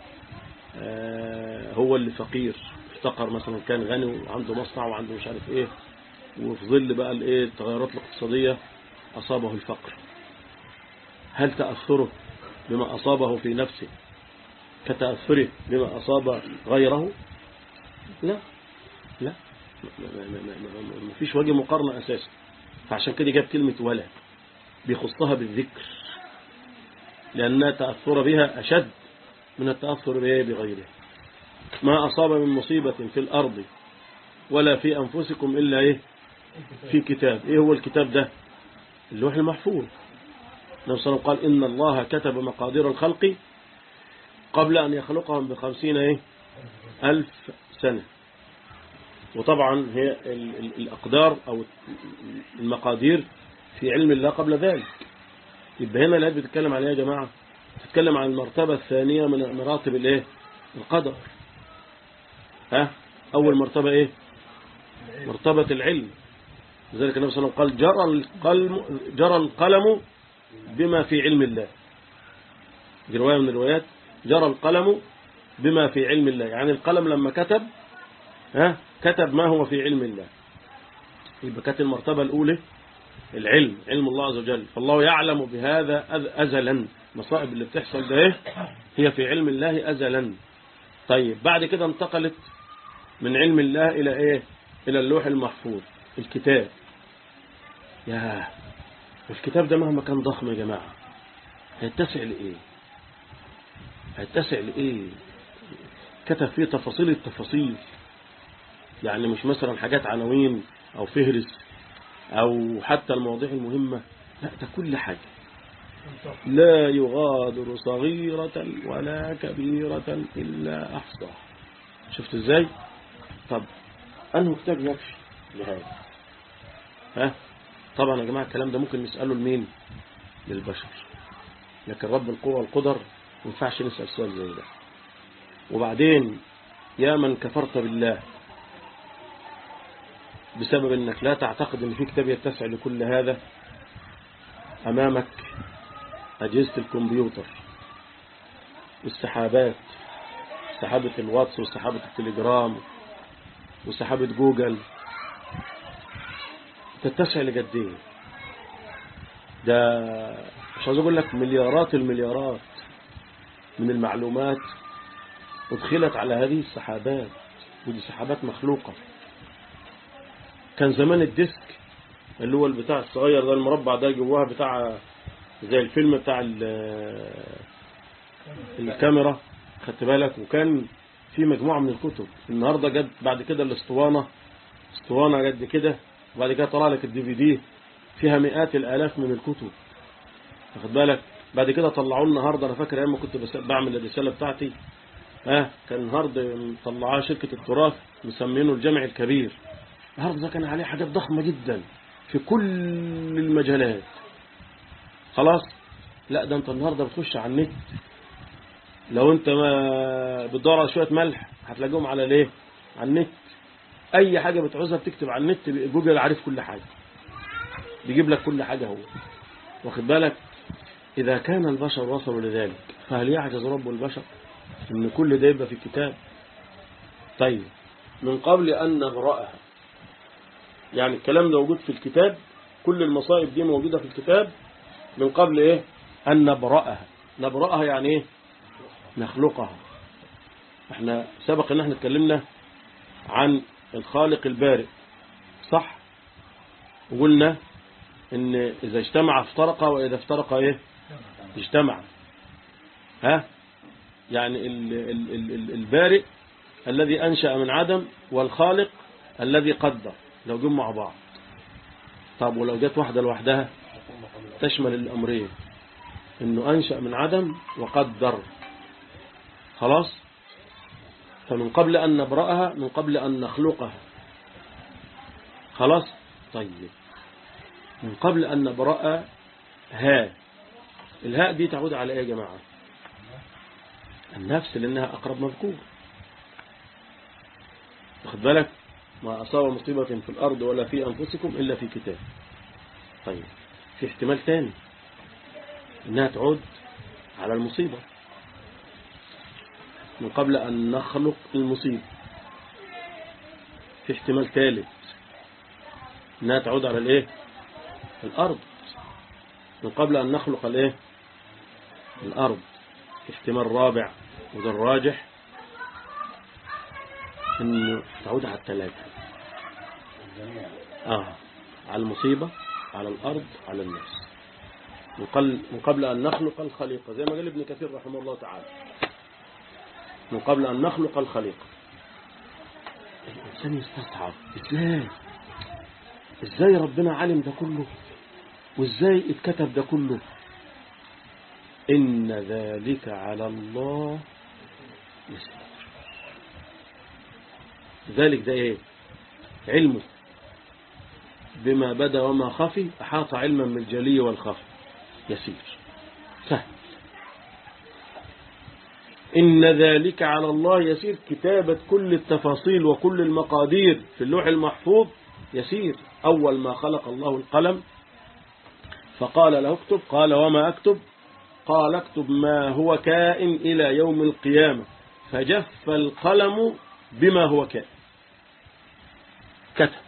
آه هو اللي فقير افتقر مثلا كان غني وعنده مصنع وعنده مش عارف ايه وفي ظل بقى الايه التغيرات الاقتصادية أصابه الفقر هل تأثره بما أصابه في نفسه كتأثره بما أصاب غيره لا لا ما فيش وجه مقارنة أساسا فعشان كده جاب كلمة ولا بيخصها بالذكر لأن تأثر بها أشد من التأثر بغيره ما أصاب من مصيبة في الأرض ولا في أنفسكم إلا إيه في كتاب إيه هو الكتاب ده اللوح المحفوظ النبي صلى الله عليه وسلم قال إن الله كتب مقادير الخلق قبل أن يخلقهم بخمسين إيه ألف سنة وطبعا هي الأقدار أو المقادير في علم الله قبل ذلك يبقى هنا الآيات بتتكلم عليها يا جماعة تتكلم عن المرتبة الثانية من مراتب الايه القدر ها أول مرتبة إيه مرتبة العلم لذلك النبي صلى الله عليه وسلم قال جرى القلم, جرى القلم بما في علم الله دي رواية من الروايات جرى القلم بما في علم الله يعني القلم لما كتب ها كتب ما هو في علم الله يبقى كانت المرتبة الأولى العلم علم الله عز وجل فالله يعلم بهذا أزلا المصائب اللي بتحصل ده ايه هي في علم الله أزلا طيب بعد كده انتقلت من علم الله إلى إيه إلى اللوح المحفوظ الكتاب يا الكتاب ده مهما كان ضخم يا جماعة هيتسع لإيه هيتسع لإيه كتب فيه تفاصيل التفاصيل يعني مش مثلا حاجات عناوين أو فهرس أو حتى المواضيع المهمة لا ده كل حاجة لا يغادر صغيرة ولا كبيرة إلا أحصاها شفت ازاي طب أنه كتاب يكفي لهذا ها طبعا يا جماعة الكلام ده ممكن نسأله لمين للبشر لكن رب القوة والقدر ما ينفعش نسأل سؤال زي ده وبعدين يا من كفرت بالله بسبب انك لا تعتقد ان في كتاب يتسع لكل هذا امامك اجهزة الكمبيوتر والسحابات سحابة الواتس وسحابة التليجرام وسحابة جوجل تتسع لقد ايه ده مش عاوز اقول لك مليارات المليارات من المعلومات ادخلت على هذه السحابات ودي سحابات مخلوقة كان زمان الديسك اللي هو البتاع الصغير ده المربع ده جواه بتاع زي الفيلم بتاع الكاميرا خدت بالك وكان في مجموعة من الكتب النهاردة جت بعد كده الاسطوانة اسطوانة قد كده وبعد كده طلع لك الدي في دي فيها مئات الالاف من الكتب واخد بالك بعد كده طلعوا لنا النهارده انا فاكر ايام ما كنت بس- بعمل الرساله بتاعتي ها كان النهارده مطلعاه شركه التراث مسمينه الجامع الكبير النهارده ده كان عليه حاجات ضخمه جدا في كل المجالات خلاص لا ده انت النهارده بتخش على النت لو انت ما بتدور على شويه ملح هتلاقيهم على ليه على النت اي حاجه بتعوزها بتكتب على النت جوجل عارف كل حاجه بيجيب لك كل حاجه هو واخد بالك إذا كان البشر وصلوا لذلك فهل يعجز رب البشر إن كل ده يبقى في الكتاب طيب من قبل أن نبرأها يعني الكلام ده موجود في الكتاب كل المصائب دي موجودة في الكتاب من قبل إيه أن نبرأها نبرأها يعني إيه نخلقها احنا سبق ان احنا اتكلمنا عن الخالق البارئ صح وقلنا ان اذا اجتمع افترق واذا افترق ايه اجتمع ها يعني ال ال ال ال البارئ الذي أنشأ من عدم والخالق الذي قدر لو جم مع بعض طب ولو جت واحدة لوحدها تشمل الأمرين إنه أنشأ من عدم وقدر خلاص فمن قبل أن نبرأها من قبل أن نخلقها خلاص طيب من قبل أن نبرأ ها الهاء دي تعود على ايه يا جماعة النفس لانها اقرب مذكور واخد بالك ما اصاب مصيبة في الارض ولا في انفسكم الا في كتاب طيب في احتمال تاني انها تعود على المصيبة من قبل ان نخلق المصيبة في احتمال ثالث انها تعود على الايه الارض من قبل أن نخلق الايه الأرض احتمال رابع وده الراجح أنه تعود على الثلاثة آه على المصيبة على الأرض على النفس من قبل, من قبل أن نخلق الخليقة زي ما قال ابن كثير رحمه الله تعالى من قبل أن نخلق الخليقة الإنسان يستصعب إزاي إزاي ربنا علم ده كله وإزاي اتكتب ده كله إن ذلك على الله يسير ذلك ده إيه علمه بما بدا وما خفي أحاط علما من الجلي والخفي يسير سهل إن ذلك على الله يسير كتابة كل التفاصيل وكل المقادير في اللوح المحفوظ يسير أول ما خلق الله القلم فقال له اكتب قال وما أكتب قال اكتب ما هو كائن إلى يوم القيامة فجف القلم بما هو كائن كتب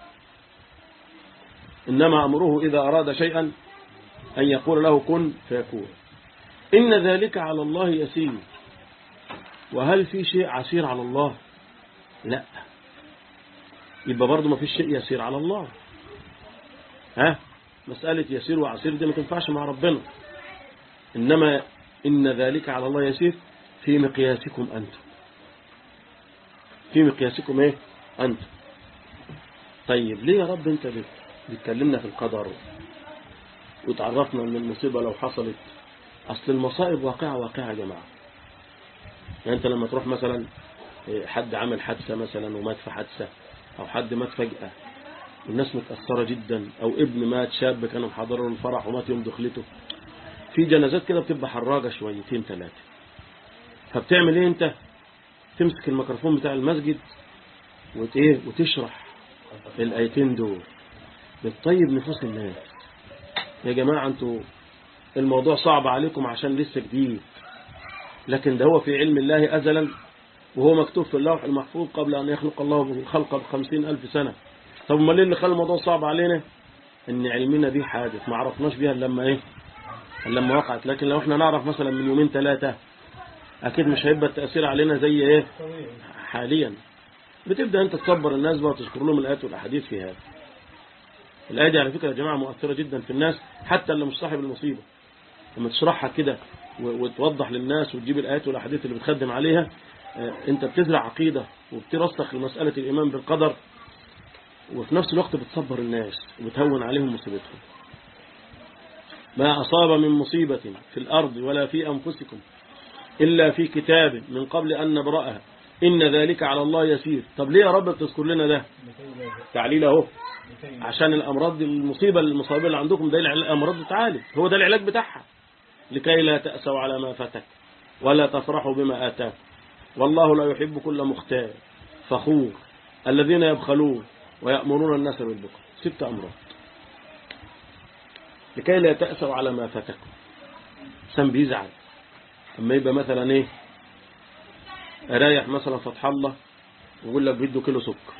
إنما أمره إذا أراد شيئا أن يقول له كن فيكون إن ذلك على الله يسير وهل في شيء عسير على الله لا يبقى برضه ما فيش شيء يسير على الله ها مسألة يسير وعسير دي ما تنفعش مع ربنا إنما إن ذلك على الله يسير في مقياسكم أنتم في مقياسكم إيه أنتم طيب ليه يا رب أنت بت- بتكلمنا في القدر وتعرفنا أن المصيبة لو حصلت أصل المصائب واقعة واقعة يا جماعة يعني أنت لما تروح مثلا إيه، حد عمل حادثة مثلا ومات في حادثة أو حد مات فجأة والناس متأثرة جدا أو ابن مات شاب كانوا محضروا له الفرح ومات يوم دخلته في جنازات كده بتبقى حراجة شويتين ثلاثة فبتعمل ايه انت تمسك الميكروفون بتاع المسجد وت- ايه وتشرح الايتين دول بتطيب نفوس الناس يا جماعة انتوا الموضوع صعب عليكم عشان لسه جديد لكن ده هو في علم الله أزلا وهو مكتوب في اللوح المحفوظ قبل أن يخلق الله الخلق بخمسين ألف سنة طب ما ليه اللي خلى الموضوع صعب علينا ان علمنا دي حادث ما عرفناش بيها إلا لما ايه إلا لما وقعت لكن لو احنا نعرف مثلا من يومين ثلاثة اكيد مش هيبقى التأثير علينا زي ايه حاليا بتبدأ انت تصبر الناس بقى وتذكر لهم الآيات والأحاديث في هذا الآية دي على فكرة يا جماعة مؤثرة جدا في الناس حتى اللي مش صاحب المصيبة لما تشرحها كده و- وتوضح للناس وتجيب الآيات والأحاديث اللي بتخدم عليها آه، أنت بتزرع عقيدة وبترسخ لمسألة الإيمان بالقدر وفي نفس الوقت بتصبر الناس وبتهون عليهم مصيبتهم ما أصاب من مصيبة في الأرض ولا في أنفسكم إلا في كتاب من قبل أن نبرأها إن ذلك على الله يسير طب ليه يا رب بتذكر لنا ده تعليل اهو عشان الأمراض دي المصيبة المصابة اللي عندكم ده الأمراض بتعالج هو ده العلاج بتاعها لكي لا تأسوا على ما فاتك ولا تفرحوا بما آتاكم والله لا يحب كل مختال فخور الذين يبخلون ويأمرون الناس بالبخل ست أمراض لكي لا تأسوا على ما فاتكم سم بيزعل اما يبقى مثلا ايه رايح مثلا فتح الله ويقول لك بيده كيلو سكر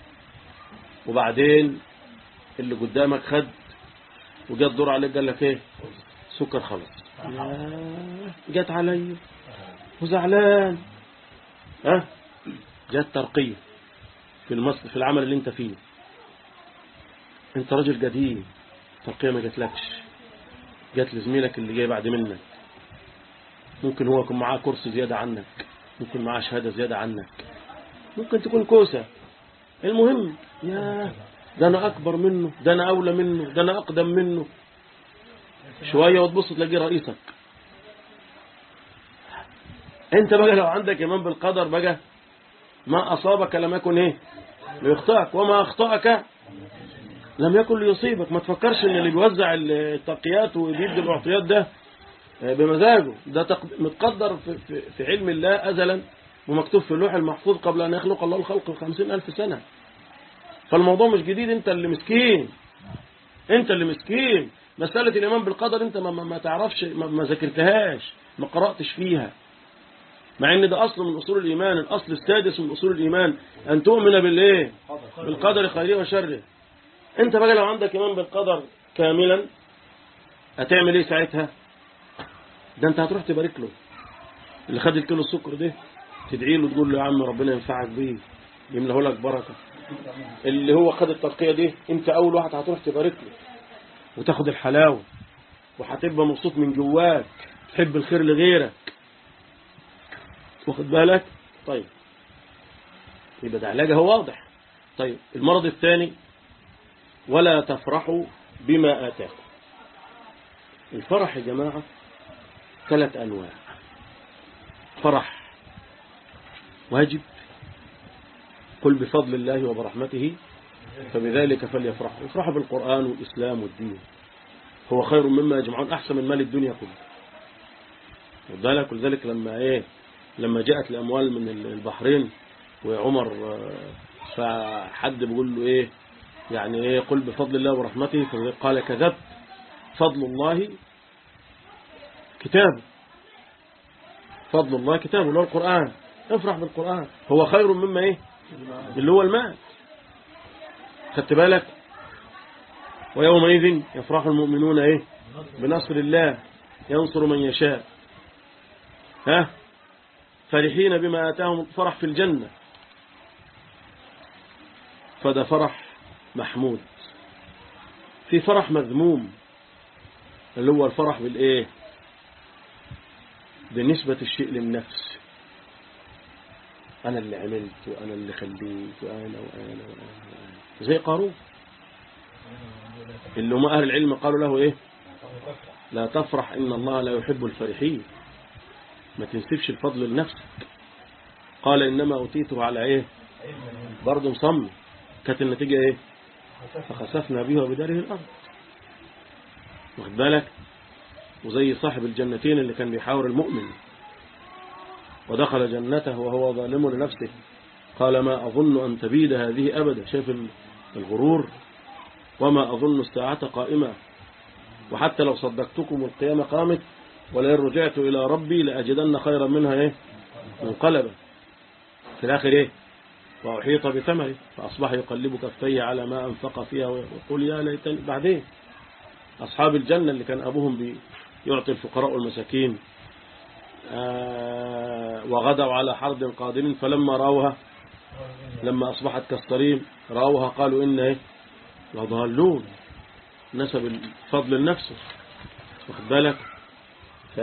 وبعدين اللي قدامك خد وجاء الدور عليك قال لك ايه سكر خلص ياه، جت عليا وزعلان ها جت ترقية في المصر في العمل اللي انت فيه انت راجل قديم ترقية ما جاتلكش جات لزميلك اللي جاي بعد منك ممكن هو يكون معاه كورس زيادة عنك ممكن معاه شهادة زيادة عنك ممكن تكون كوسة المهم يا ده أنا أكبر منه ده أنا أولى منه ده أنا أقدم منه شوية وتبص تلاقيه رئيسك أنت بقى لو عندك إيمان بالقدر بقى ما أصابك لم يكن إيه ليخطئك وما أخطأك لم يكن ليصيبك ما تفكرش ان اللي بيوزع التقيات وبيدي المعطيات ده بمزاجه ده تق- متقدر في, في, في علم الله أزلا ومكتوب في اللوح المحفوظ قبل أن يخلق الله الخلق بخمسين ألف سنة فالموضوع مش جديد انت اللي مسكين انت اللي مسكين مسألة الإيمان بالقدر انت ما, ما, ما تعرفش ما, ما ذاكرتهاش ما قرأتش فيها مع ان ده أصل من أصول الإيمان الأصل السادس من أصول الإيمان أن تؤمن بالإيه بالقدر خيره وشره انت بقى لو عندك إيمان بالقدر كاملا هتعمل ايه ساعتها ده انت هتروح تبارك له اللي خد الكيلو السكر ده تدعي له تقول له يا عم ربنا ينفعك بيه يملاه لك بركة اللي هو خد الترقية دي انت اول واحد هتروح تبارك له وتاخد الحلاوة وهتبقى مبسوط من جواك تحب الخير لغيرك واخد بالك طيب يبقى ده علاجها هو واضح طيب المرض الثاني ولا تفرحوا بما آتاكم الفرح يا جماعة ثلاث أنواع فرح واجب قل بفضل الله وبرحمته فبذلك فليفرحوا يفرحوا بالقرآن والإسلام والدين هو خير مما يجمعون أحسن من مال الدنيا كله وذلك ولذلك لما إيه لما جاءت الأموال من البحرين وعمر آه، فحد بيقول له إيه يعني إيه قل بفضل الله ورحمته قال كذبت فضل الله كتاب فضل الله كتاب اللي هو القرآن افرح بالقرآن هو خير مما ايه اللي هو المال خدت بالك ويومئذ يفرح المؤمنون ايه بنصر الله ينصر من يشاء ها فرحين بما آتاهم فرح في الجنة فده فرح محمود في فرح مذموم اللي هو الفرح بالايه بنسبة الشيء للنفس أنا اللي عملت وأنا اللي خليت وأنا وأنا وأنا, وأنا. زي قارون اللي هم أهل العلم قالوا له إيه لا تفرح إن الله لا يحب الفرحين ما تنسبش الفضل لنفسك قال إنما أوتيته على إيه برضه مصمم كانت النتيجة إيه فخسفنا به وبداره الأرض واخد بالك وزي صاحب الجنتين اللي كان بيحاور المؤمن ودخل جنته وهو ظالم لنفسه قال ما أظن أن تبيد هذه أبدا شايف الغرور وما أظن الساعة قائمة وحتى لو صدقتكم القيامة قامت ولئن رجعت إلى ربي لأجدن خيرا منها إيه منقلبا في الآخر إيه وأحيط بثمره فأصبح يقلب كفيه على ما أنفق فيها ويقول يا ليتني بعدين أصحاب الجنة اللي كان أبوهم يعطي الفقراء والمساكين آه وغدوا على حرد قادم فلما رأوها لما أصبحت كالصريم رأوها قالوا إن إيه لضالون نسب الفضل لنفسه واخد بالك ف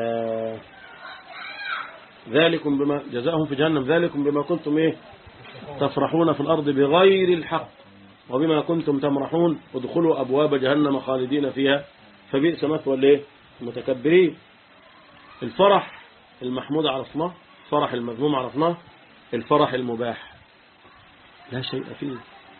ذلكم بما جزاهم في جهنم ذلكم بما كنتم ايه تفرحون في الأرض بغير الحق وبما كنتم تمرحون ادخلوا أبواب جهنم خالدين فيها فبئس مثوى الايه المتكبرين الفرح المحمود عرفناه الفرح المذموم عرفناه الفرح المباح لا شيء فيه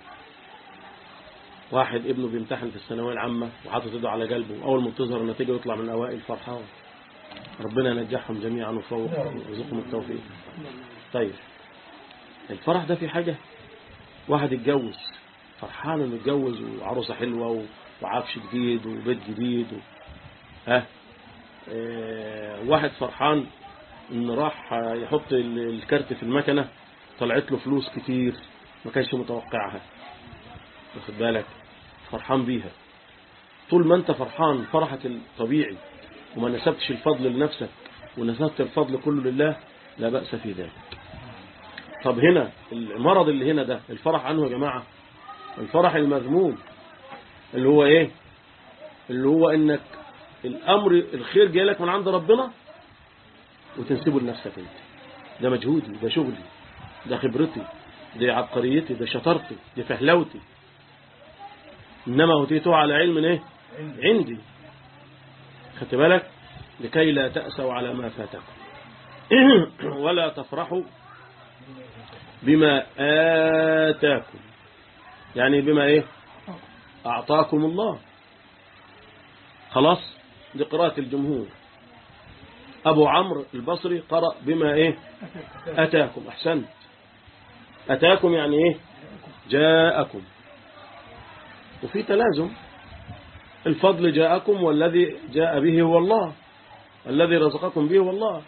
واحد ابنه بيمتحن في الثانويه العامة وحاطط ايده على قلبه أول ما تظهر النتيجة يطلع من أوائل فرحان ربنا ينجحهم جميعا وفوق ويرزقهم التوفيق طيب الفرح ده في حاجة واحد اتجوز فرحان انه اتجوز وعروسة حلوة وعفش جديد وبيت جديد و... ها اه واحد فرحان انه راح يحط الكارت في المكنة طلعت له فلوس كتير ما كانش متوقعها واخد بالك فرحان بيها طول ما انت فرحان فرحك الطبيعي وما نسبتش الفضل لنفسك ونسبت الفضل كله لله لا بأس في ذلك طب هنا المرض اللي هنا ده الفرح عنه يا جماعة الفرح المذموم اللي هو ايه اللي هو انك الامر الخير جاي لك من عند ربنا وتنسبه لنفسك انت ده مجهودي ده شغلي ده خبرتي ده عبقريتي ده شطارتي ده فهلوتي انما اوتيته على علم ايه عندي خدت بالك لكي لا تأسوا على ما فاتكم ولا تفرحوا بما آتاكم يعني بما ايه أعطاكم الله خلاص دي قراءة الجمهور أبو عمرو البصري قرأ بما ايه أتاكم أحسنت أتاكم يعني ايه جاءكم وفي تلازم الفضل جاءكم والذي جاء به هو الله الذي رزقكم به هو الله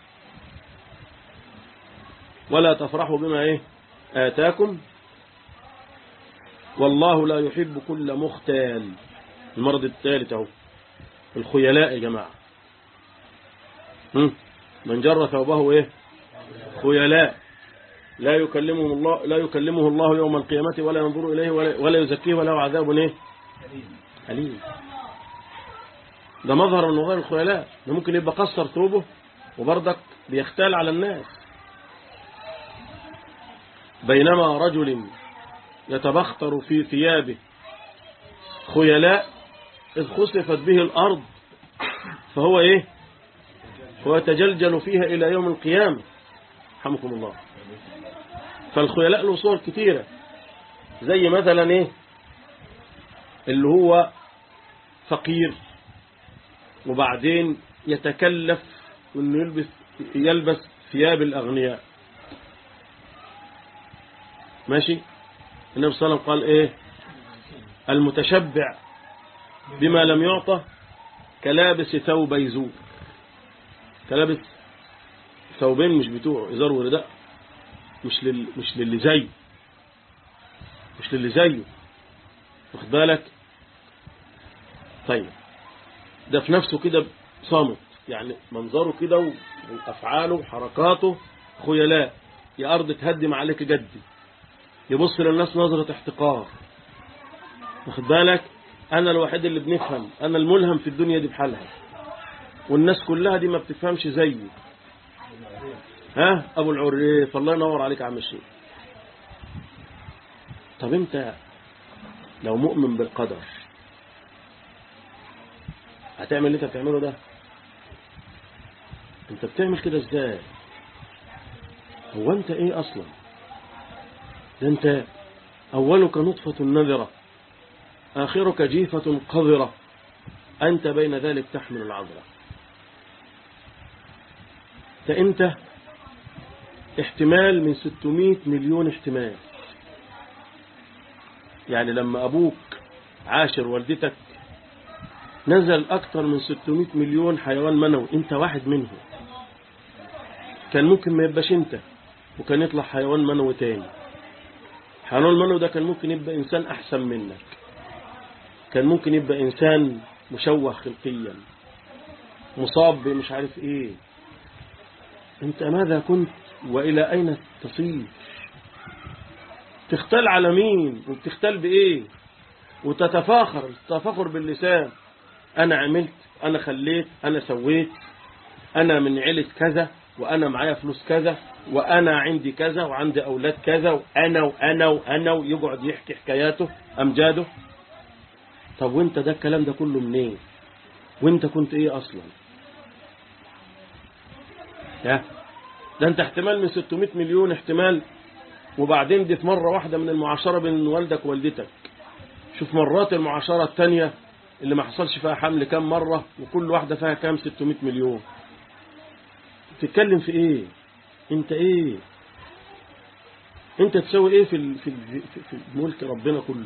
ولا تفرحوا بما ايه آتاكم والله لا يحب كل مختال المرض الثالث اهو الخيلاء يا جماعة من جر ثوبه ايه خيلاء لا يكلمه الله لا يكلمه الله يوم القيامة ولا ينظر إليه ولا, ولا يزكيه وله عذاب ايه أليم ده مظهر من مظاهر الخيلاء ده ممكن يبقى قصر ثوبه وبرضك بيختال على الناس بينما رجل يتبختر في ثيابه خيلاء إذ خسفت به الأرض فهو إيه هو يتجلجل فيها إلى يوم القيامة رحمكم الله فالخيلاء له صور كثيرة زي مثلا إيه اللي هو فقير وبعدين يتكلف انه يلبس يلبس ثياب الاغنياء ماشي النبي صلى الله عليه وسلم قال ايه المتشبع بما لم يعطى كلابس ثوب يزور كلابس ثوبين مش بتوعه ازار ورداء مش لل مش للي زيه مش للي زيه واخد بالك طيب ده في نفسه كده صامت يعني منظره كده وافعاله وحركاته خيلاء يا ارض تهدم عليك جدي يبص للناس نظرة احتقار واخد بالك انا الوحيد اللي بنفهم انا الملهم في الدنيا دي بحالها والناس كلها دي ما بتفهمش زيي ها ابو العريف الله ينور عليك يا عم الشيخ طب انت لو مؤمن بالقدر هتعمل اللي انت بتعمله ده انت بتعمل كده ازاي هو انت ايه اصلا ده انت اولك نطفة نذرة اخرك جيفة قذرة انت بين ذلك تحمل العذرة فانت احتمال من 600 مليون احتمال يعني لما ابوك عاشر والدتك نزل أكثر من 600 مليون حيوان منوي أنت واحد منهم كان ممكن ما يبقاش أنت وكان يطلع حيوان منوي تاني حيوان المنوي ده كان ممكن يبقى إنسان أحسن منك كان ممكن يبقى إنسان مشوه خلقيا مصاب مش عارف إيه أنت ماذا كنت وإلى أين تصير تختل على مين وبتختل بإيه وتتفاخر التفاخر باللسان أنا عملت أنا خليت أنا سويت أنا من عيلة كذا وأنا معايا فلوس كذا وأنا عندي كذا وعندي أولاد كذا وأنا وأنا وأنا ويقعد يحكي حكاياته أمجاده طب وانت ده الكلام ده كله منين وانت كنت ايه أصلا يا ده انت احتمال من 600 مليون احتمال وبعدين دي في مرة واحدة من المعاشرة بين والدك ووالدتك شوف مرات المعاشرة التانية اللي ما حصلش فيها حمل كام مرة وكل واحدة فيها كام 600 مليون تتكلم في ايه انت ايه انت تسوي ايه في ال- في ال- في- في ملك ربنا كله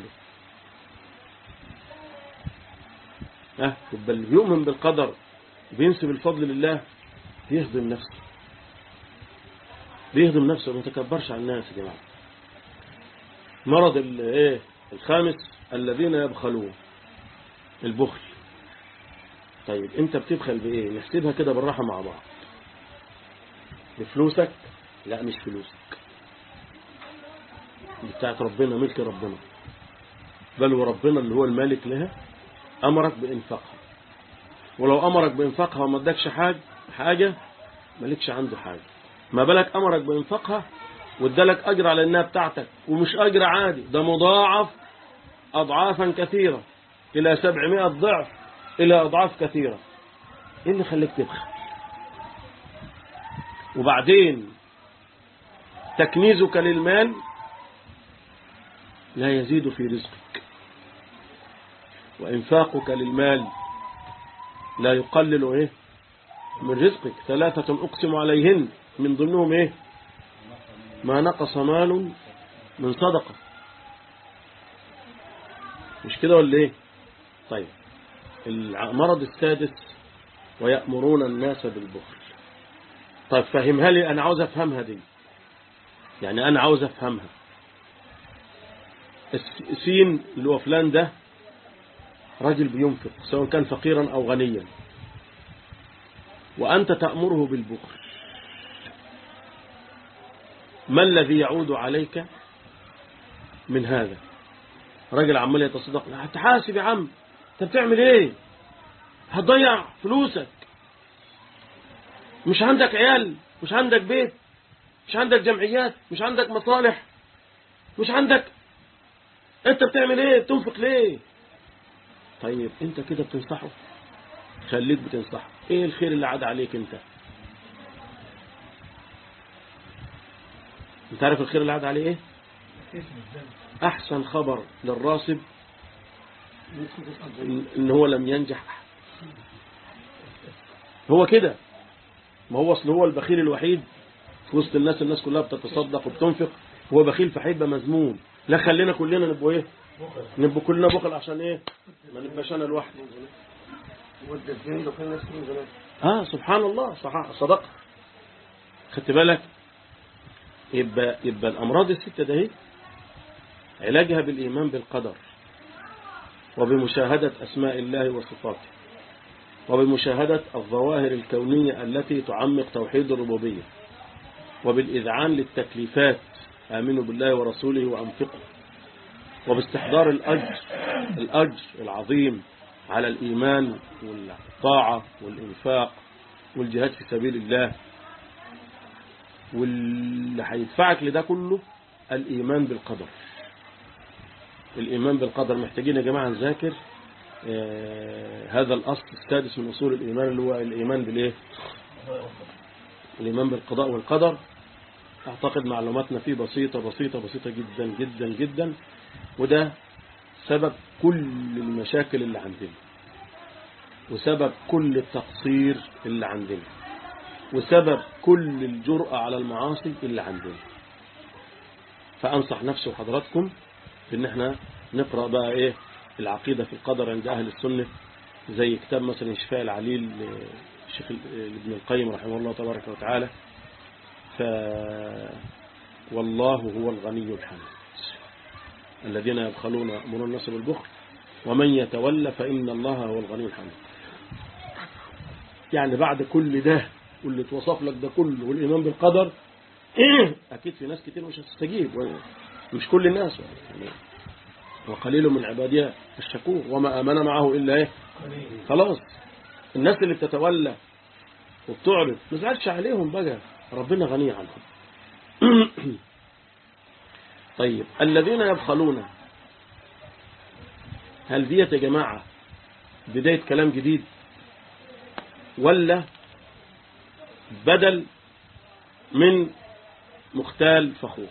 ها يبقى اللي بيؤمن بالقدر وبينسب الفضل لله بيهضم نفسه بيهضم نفسه وما يتكبرش على الناس يا جماعه مرض ال- ايه الخامس الذين يبخلون البخل طيب انت بتبخل بايه نحسبها كده بالراحه مع بعض بفلوسك لا مش فلوسك دي بتاعت ربنا ملك ربنا بل وربنا اللي هو المالك لها أمرك بإنفاقها ولو أمرك بإنفاقها وما ادكش حاجة حاجة مالكش عنده حاجة ما بالك أمرك بإنفاقها وادالك أجر على إنها بتاعتك ومش أجر عادي ده مضاعف أضعافا كثيرة إلى سبعمائة ضعف إلى أضعاف كثيرة إيه اللي خليك تبخل وبعدين تكنيزك للمال لا يزيد في رزقك وإنفاقك للمال لا يقلل إيه من رزقك ثلاثة أقسم عليهن من ضمنهم إيه ما نقص مال من صدقة مش كده ولا إيه طيب المرض السادس ويأمرون الناس بالبخل طيب فهمها لي أنا عاوز أفهمها دي يعني أنا عاوز أفهمها السين اللي هو فلان ده راجل بينفق سواء كان فقيرا أو غنيا وأنت تأمره بالبخل ما الذي يعود عليك من هذا راجل عمال يتصدق هتحاسب يا عم انت بتعمل ايه هتضيع فلوسك مش عندك عيال مش عندك بيت مش عندك جمعيات مش عندك مصالح مش عندك انت بتعمل ايه بتنفق ليه طيب انت كده بتنصحه خليك بتنصحه ايه الخير اللي عاد عليك انت انت عارف الخير اللي عاد عليه ايه احسن خبر للراسب ان إن هو لم ينجح أحد. هو كده ما هو اصل هو البخيل الوحيد في وسط الناس الناس كلها بتتصدق وبتنفق هو بخيل فهيبقى مذموم لا خلينا كلنا نبقوا ايه نبقوا كلنا بخل عشان ايه ما نبقاش انا لوحدي اه سبحان الله صح صدق خدت بالك يبقى يبقى الامراض السته ده اهي علاجها بالايمان بالقدر وبمشاهده اسماء الله وصفاته وبمشاهده الظواهر الكونيه التي تعمق توحيد الربوبيه وبالاذعان للتكليفات امنوا بالله ورسوله وانفقوا وباستحضار الأجر الأجر العظيم على الإيمان والطاعة والإنفاق والجهاد في سبيل الله واللي هيدفعك لده كله الإيمان بالقدر الإيمان بالقدر محتاجين يا جماعة نذاكر آه هذا الأصل السادس من أصول الإيمان اللي هو الإيمان بالإيه الإيمان بالقضاء والقدر أعتقد معلوماتنا فيه بسيطة بسيطة بسيطة جدا جدا جدا وده سبب كل المشاكل اللي عندنا وسبب كل التقصير اللي عندنا وسبب كل الجرأة على المعاصي اللي عندنا فأنصح نفسي وحضراتكم في ان احنا نقرأ بقى ايه العقيدة في القدر عند أهل السنة زي كتاب مثلا شفاء العليل للشيخ ابن القيم رحمه الله تبارك وتعالى ف والله هو الغني الحميد الذين يبخلون يأمرون الناس بالبخل ومن يتولى فإن الله هو الغني الحميد يعني بعد كل ده واللي اتوصف لك ده كله والإيمان بالقدر أكيد في ناس كتير مش هتستجيب مش كل الناس يعني وقليل من عبادي الشكور وما آمن معه إلا إيه خلاص الناس اللي بتتولى وبتعرض ما تزعلش عليهم بقى ربنا غني عنهم طيب الذين يبخلون هل ديت يا جماعة بداية كلام جديد ولا بدل من مختال فخور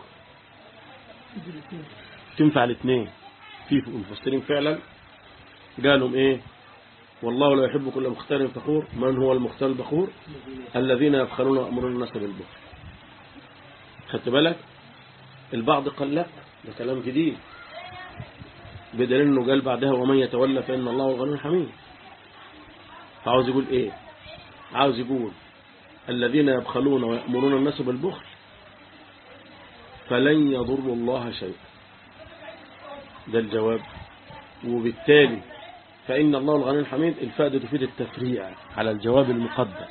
تنفع الاثنين في مفسرين فعلا قالوا ايه والله لا يحب كل مختال فخور من هو المختال البخور الذين يبخلون ويأمرون الناس بالبخل خدت بالك البعض قال لا ده كلام جديد بدليل انه قال بعدها ومن يتولى فإن الله هو الغني الحميد فعاوز يقول ايه عاوز يقول الذين يبخلون ويأمرون الناس بالبخل فلن يضروا الله شيئا ده الجواب وبالتالي فإن الله الغني الحميد الفائدة تفيد التفريع على الجواب المقدم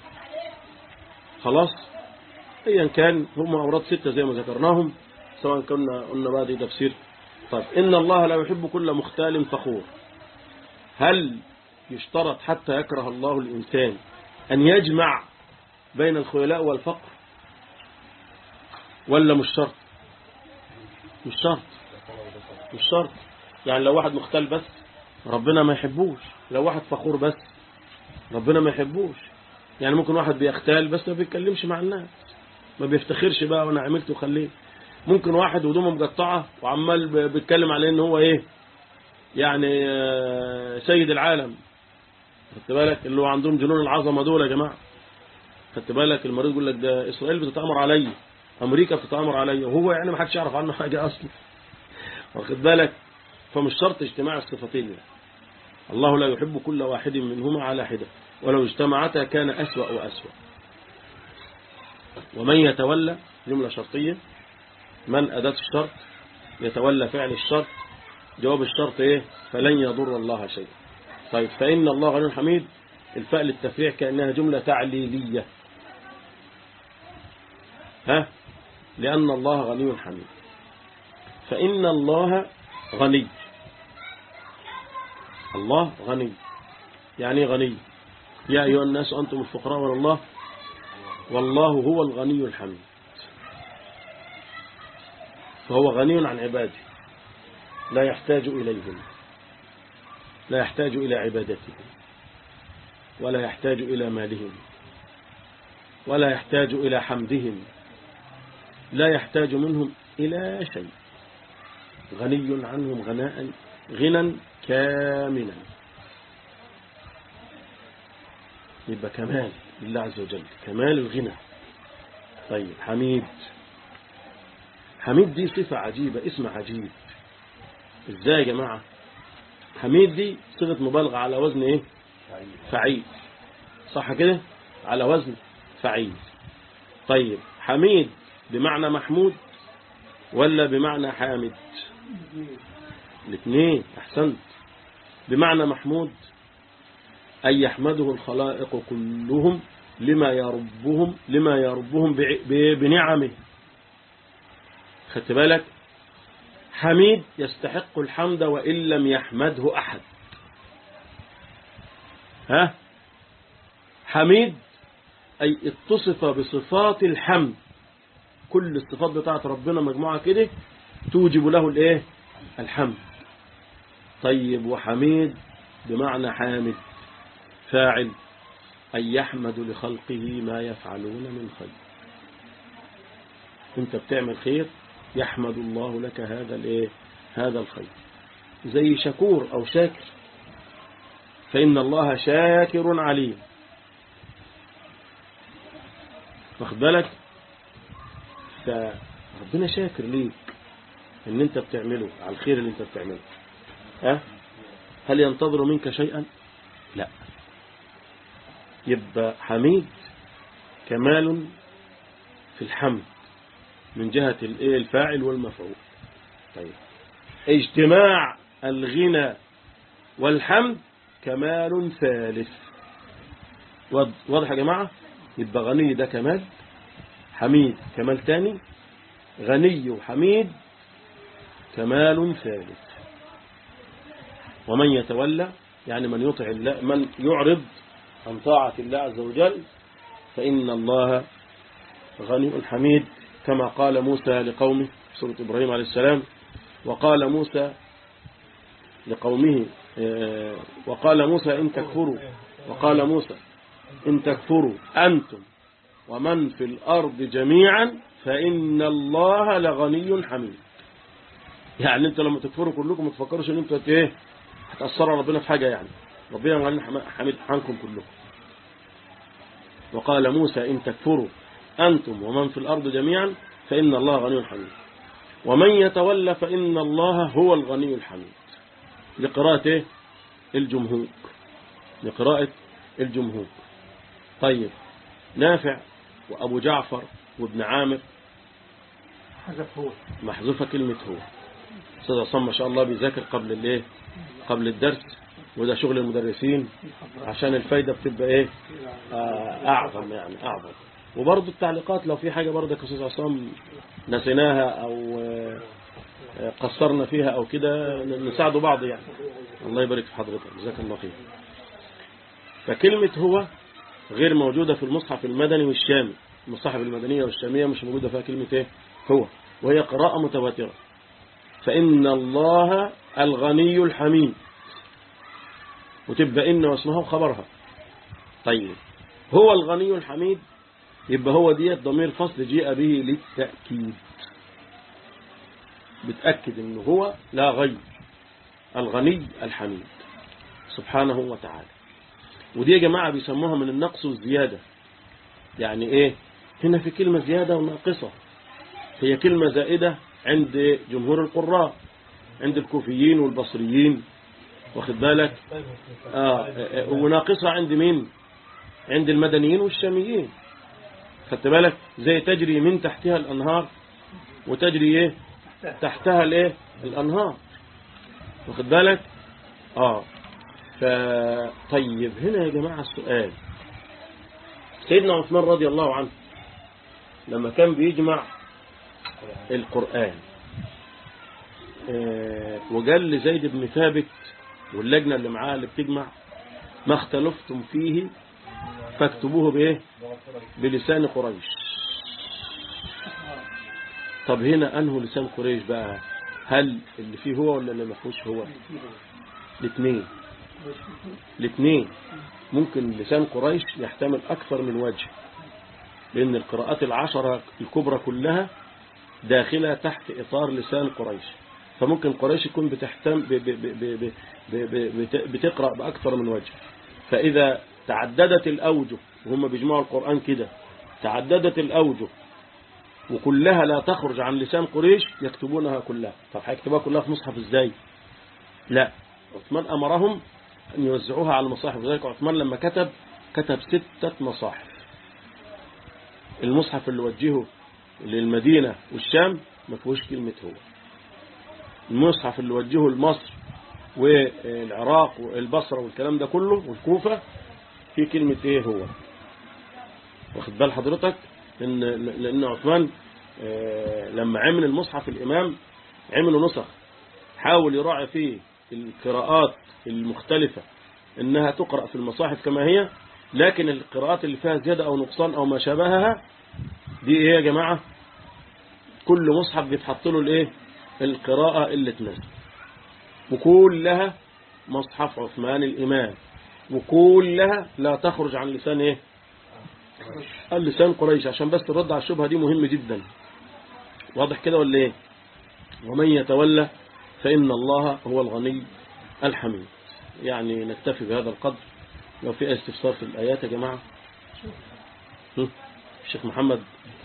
خلاص ايا كان هم أوراد ستة زي ما ذكرناهم سواء كنا قلنا بعد تفسير طيب إن الله لا يحب كل مختال فخور هل يشترط حتى يكره الله الإنسان أن يجمع بين الخيلاء والفقر ولا مش شرط مش شرط مش شرط يعني لو واحد مختال بس ربنا ما يحبوش لو واحد فخور بس ربنا ما يحبوش يعني ممكن واحد بيختال بس ما بيتكلمش مع الناس ما بيفتخرش بقى وانا عملت وخليت ممكن واحد هدومه مقطعه وعمال بيتكلم عليه ان هو ايه يعني سيد العالم خدت بالك اللي هو عندهم جنون العظمه دول يا جماعه خدت بالك المريض يقول لك ده اسرائيل بتتامر عليا امريكا بتتامر عليا وهو يعني ما حدش يعرف عنه حاجه اصلا واخد بالك فمش شرط اجتماع الصفتين يعني. الله لا يحب كل واحد منهما على حده ولو اجتمعتا كان أسوأ وأسوأ ومن يتولى جملة شرطية من أداة الشرط يتولى فعل الشرط جواب الشرط إيه فلن يضر الله شيء طيب فإن الله غني حميد الفاء للتفريع كأنها جملة تعليلية ها لأن الله غني حميد فإن الله غني الله غني يعني غني يا أيها الناس أنتم الفقراء ولا الله والله هو الغني الحميد فهو غني عن عباده لا يحتاج إليهم لا يحتاج إلى عبادتهم ولا يحتاج إلى مالهم ولا يحتاج إلى حمدهم لا يحتاج منهم إلى شيء غني عنهم غناء غنى كاملا يبقى كمال لله عز وجل كمال الغنى طيب حميد حميد دي صفة عجيبة اسم عجيب ازاي يا جماعة حميد دي صفة مبالغة على وزن ايه فعيل صح كده على وزن فعيل طيب حميد بمعنى محمود ولا بمعنى حامد الاثنين احسنت بمعنى محمود أن يحمده الخلائق كلهم لما يربهم لما يربهم بنعمه خدت بالك حميد يستحق الحمد وإن لم يحمده أحد ها حميد أي اتصف بصفات الحمد كل الصفات بتاعت ربنا مجموعة كده توجب له الايه الحمد طيب وحميد بمعنى حامد فاعل أن يحمد لخلقه ما يفعلون من خير انت بتعمل خير يحمد الله لك هذا الايه هذا الخير زي شكور أو شاكر فإن الله شاكر عليم واخد بالك فربنا شاكر ليك ان انت بتعمله على الخير اللي انت بتعمله ها هل ينتظر منك شيئا لا يبقى حميد كمال في الحمد من جهة الايه الفاعل والمفعول طيب اجتماع الغنى والحمد كمال ثالث واضح يا جماعة يبقى غني ده كمال حميد كمال تاني غني وحميد كمال ثالث ومن يتولى يعني من يطع الله من يعرض عن طاعة الله عز وجل فإن الله غني حميد كما قال موسى لقومه في سورة إبراهيم عليه السلام وقال موسى لقومه آه، وقال موسى إن تكفروا وقال موسى إن تكفروا أنتم ومن في الأرض جميعا فإن الله لغني حميد يعني انتوا لما تكفروا كلكم ما تفكروش ان انتوا ايه هتأثروا ربنا في حاجة يعني ربنا غني حميد عنكم كلكم وقال موسى إن تكفروا أنتم ومن في الأرض جميعا فإن الله غني حميد ومن يتولى فإن الله هو الغني الحميد لقراءة إيه؟ الجمهور لقراءة الجمهور طيب نافع وأبو جعفر وابن عامر حذف هو محذوفة كلمة هو أستاذ عصام ما شاء الله بيذاكر قبل الايه قبل الدرس وده شغل المدرسين عشان الفايدة بتبقى ايه آه، أعظم يعني أعظم وبرضه التعليقات لو في حاجة برضه يا أستاذ عصام نسيناها أو آه، آه، قصرنا فيها أو كده نساعد بعض يعني الله يبارك في حضرتك جزاك الله خير فكلمة هو غير موجودة في المصحف المدني والشامي المصاحف المدنية والشامية مش موجودة فيها كلمة ايه هو وهي قراءة متواترة فإن الله الغني الحميد وتبقى إن واسمها وخبرها طيب هو الغني الحميد يبقى هو ديت ضمير فصل جيء به للتأكيد بتأكد إنه هو لا غير الغني الحميد سبحانه وتعالى ودي يا جماعة بيسموها من النقص والزيادة يعني ايه هنا في كلمة زيادة وناقصة هي كلمة زائدة عند جمهور القراء عند الكوفيين والبصريين واخد بالك آه وناقصة عند مين عند المدنيين والشاميين خدت بالك زي تجري من تحتها الأنهار وتجري ايه تحتها الايه الأنهار واخد بالك اه فطيب هنا يا جماعة السؤال سيدنا عثمان رضي الله عنه لما كان بيجمع القرآن آه، وقال لزيد بن ثابت واللجنة اللي معاه اللي بتجمع ما اختلفتم فيه فاكتبوه بايه بلسان قريش طب هنا انه لسان قريش بقى هل اللي فيه هو ولا اللي ما فيهوش هو الاثنين الاثنين ممكن لسان قريش يحتمل أكثر من وجه لأن القراءات العشرة الكبرى كلها داخلة تحت إطار لسان قريش فممكن قريش يكون بتحتم ب ب ب ب بتقرأ بأكثر من وجه فإذا تعددت الأوجه وهم بيجمعوا القرآن كده تعددت الأوجه وكلها لا تخرج عن لسان قريش يكتبونها كلها طب هيكتبوها كلها في مصحف ازاي لا عثمان أمرهم أن يوزعوها على المصاحف لذلك عثمان لما كتب كتب ستة مصاحف المصحف اللي وجهه للمدينة والشام ما فيهوش كلمة هو المصحف اللي وجهه لمصر والعراق والبصرة والكلام ده كله والكوفة في كلمة ايه هو واخد بال حضرتك لأن, لأن عثمان آه، لما عمل المصحف الإمام عملوا نسخ حاول يراعي فيه القراءات المختلفة انها تقرأ في المصاحف كما هي لكن القراءات اللي فيها زيادة او نقصان او ما شابهها دي ايه يا جماعة كل مصحف بيتحط له الايه القراءة اللي تنزل وكلها مصحف عثمان الامام وكلها لا تخرج عن لسان ايه اللسان قريش عشان بس الرد على الشبهة دي مهم جدا واضح كده ولا ايه ومن يتولى فإن الله هو الغني الحميد يعني نكتفي بهذا القدر لو في استفسار في الآيات يا جماعة هم؟ الشيخ محمد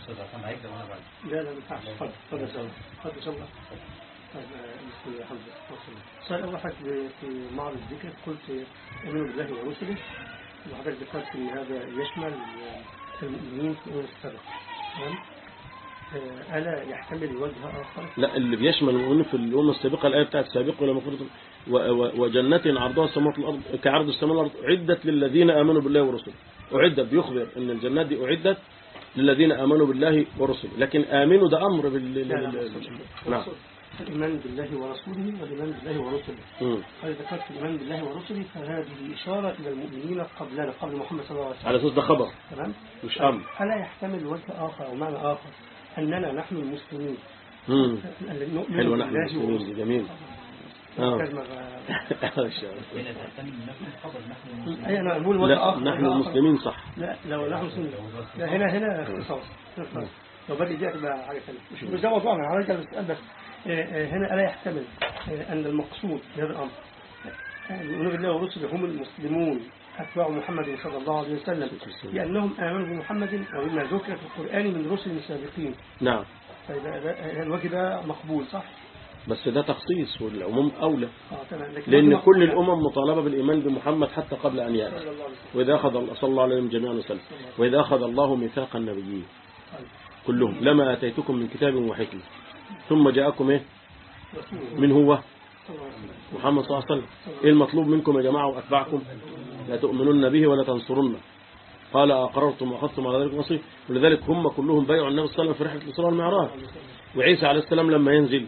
لا لا ما ينفعش اتفضل اتفضل اتفضل ان شاء الله طيب بسم الله سؤال أول حاجة في معرض الذكر قلت أمين بالله ورسله وحضرتك ذكرت أن هذا يشمل المؤمنين في أمور السابقة تمام آه، ألا يحتمل وجه آخر لا اللي بيشمل المؤمنين في الأمة السابقة الآية بتاعت السابق ولا مفروض وجنة عرضها السماوات والأرض كعرض السماء والأرض أعدت للذين آمنوا بالله ورسله أعدت بيخبر أن الجنات دي أعدت للذين آمنوا بالله ورسله لكن آمنوا ده أمر بال... لا لا لل- لا نعم الإيمان بالله ورسوله والإيمان بالله ورسله مم. فإذا ذكرت الإيمان بالله ورسله فهذه إشارة إلى المؤمنين قبلنا قبل محمد صلى الله عليه وسلم على أساس ده خبر تمام مش أمر ألا يحتمل وجه آخر أو معنى آخر أننا نحن المسلمين مم. الذين نؤمن حلو نحن بالله المسلمين ورسله. دي جميل آه. كلمة ما شاء الله. هنا تعتمد من نفس الخبر نحن المسلمين أي أنا أقول وجه لا آخر نحن وجه آخر. المسلمين صح لا لو نحن مسلمين لا هنا هنا اختصاص اختصاص. لو بدي دي هتبقى حاجة ثانية مش مش ده موضوعنا أنا راجل بسأل بس آه، آه، هنا ألا يحتمل آه، أن المقصود في هذا الأمر آه، يؤمنون بالله ورسله هم المسلمون أتباع محمد صلى الله عليه وسلم لأنهم آمنوا بمحمد وبما ذكر في القرآن من رسل السابقين نعم فإذا ده- الوجه ده مقبول صح؟ بس ده تخصيص والعموم أولى اه تمام لكن لأن الوجه كل مقبول. الأمم مطالبة بالإيمان بمحمد حتى قبل أن يأتي صلى الله عليه وسلم وإذا أخذ صلى الله عليهم جميعا وسلم وإذا أخذ الله ميثاق النبيين طيب. كلهم لما أتيتكم من كتاب وحكمة ثم جاءكم إيه رسول الله من هو صلى الله عليه وسلم محمد صلى الله عليه وسلم إيه المطلوب منكم يا جماعة وأتباعكم لا تؤمنون به ولا تنصرنه قال أقررتم وأخذتم على ذلك مصير ولذلك هم كلهم بايعوا النبي صلى الله عليه وسلم في رحلة الإسراء والمعراج وعيسى عليه السلام لما ينزل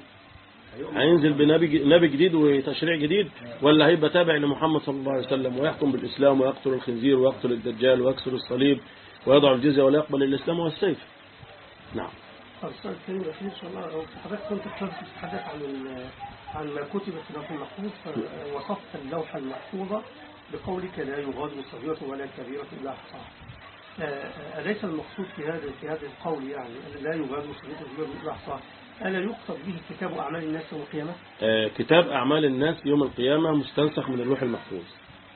هينزل بنبي نبي جديد وتشريع جديد ولا هيبقى تابع لمحمد صلى الله عليه وسلم ويحكم بالإسلام ويقتل الخنزير ويقتل الدجال ويكسر الصليب ويضع الجزية ولا يقبل الإسلام والسيف نعم الأستاذ الكريم الأخير إن شاء الله لو حضرتك كنت تتحدث عن ال- عن ما كتب في اللوح المحفوظ فوصفت اللوحة المحفوظة بقولك لا يغادر صغيرة ولا كبيرة إلا أحصاها. آه، آه، أليس المقصود في هذا في هذا القول يعني أن لا يغادر صغيرة ولا كبيرة إلا أحصاها؟ ألا يقصد به كتاب أعمال الناس يوم القيامة؟ آه، كتاب أعمال الناس يوم القيامة مستنسخ من اللوح المحفوظ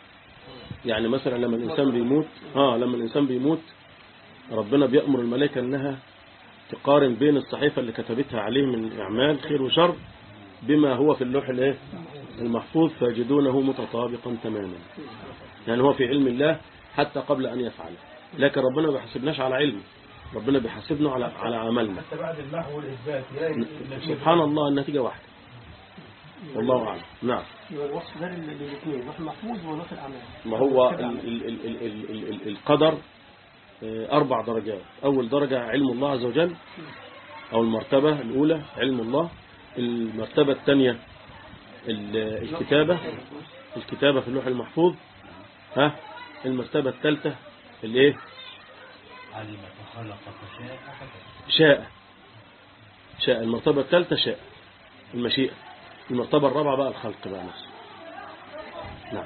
يعني مثلا لما الإنسان بيموت آه لما الإنسان بيموت ربنا بيأمر الملائكة أنها تقارن بين الصحيفة اللي كتبتها عليه من أعمال خير وشر بما هو في اللوح الايه المحفوظ فيجدونه متطابقا تماما يعني هو في علم الله حتى قبل أن يفعله لكن ربنا ما بيحاسبناش على علمه ربنا بيحاسبنا على على عملنا حتى بعد المحو والإثبات يلاقي سبحان الله النتيجة واحدة والله أعلم نعم يبقى الوصف ده لل- للاثنين اللوح المحفوظ ولوح الأعمال. ما هو كتاب ال أعمال. ال ال ال ال ال ال القدر آه، أربع درجات أول درجة علم الله عز وجل أو المرتبة الأولى علم الله المرتبة الثانية ال- الكتابة الكتابة في اللوح المحفوظ ها المرتبة الثالثة الايه علم فخلق فشاء فكتب شاء شاء المرتبة الثالثة شاء المشيئة المرتبة الرابعة بقى الخلق بقى نفسه نعم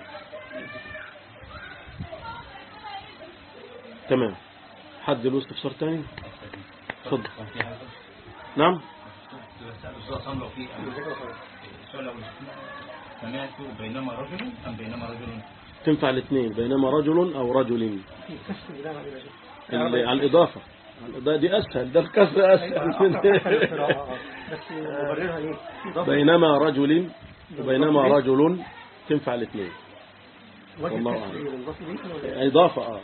تمام حد له استفسار تاني اتفضل كان في حاجة نعم كنت بسأل الأستاذ عصام لو في السؤال لو سمعت بينما رجل أم بينما رجل تنفع الاثنين بينما رجل أو رجل في كشف بناء على ذلك. ال- على الإضافة على الإضافة دي أسهل ده الكسر أسهل بس مبررها ايه؟ إضافة بينما رجل وبينما رجل تنفع الاثنين وجه والله الكسر أعلم. إيه؟ الإضافة دي ولا- إضافة اه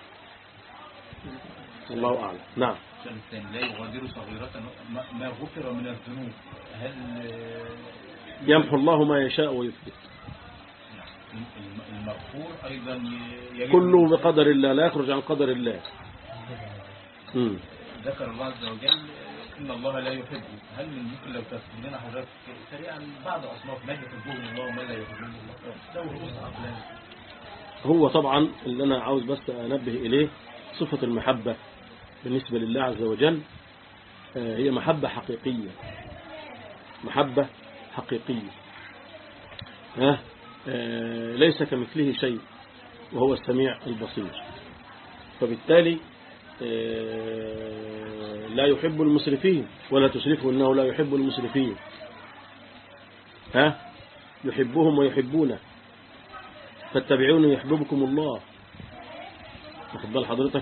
الله أعلم نعم السؤال الثاني لا يغادر صغيرة ما- ما غفر من الذنوب هل آه، يمحو الله ما يشاء ويثبت الم- المغفور أيضا ي- يجب كله بقدر الله لا يخرج عن قدر الله مم. ذكر الله عز وجل آه، إن الله لا يحبه هل من ممكن لو تفصل لنا حضرتك سريعا بعض أصناف ما يحبهم الله وما لا يحبهم الله لو رؤوس أقلام هو طبعا اللي أنا عاوز بس أنبه إليه صفة المحبة بالنسبة لله عز وجل آه، هي محبة حقيقية محبة حقيقية ها آه، ليس كمثله شيء وهو السميع البصير فبالتالي آه، لا يحب المسرفين ولا تسرفوا إنه لا يحب المسرفين ها يحبهم ويحبونه فاتبعوني يحببكم الله واخد بال حضرتك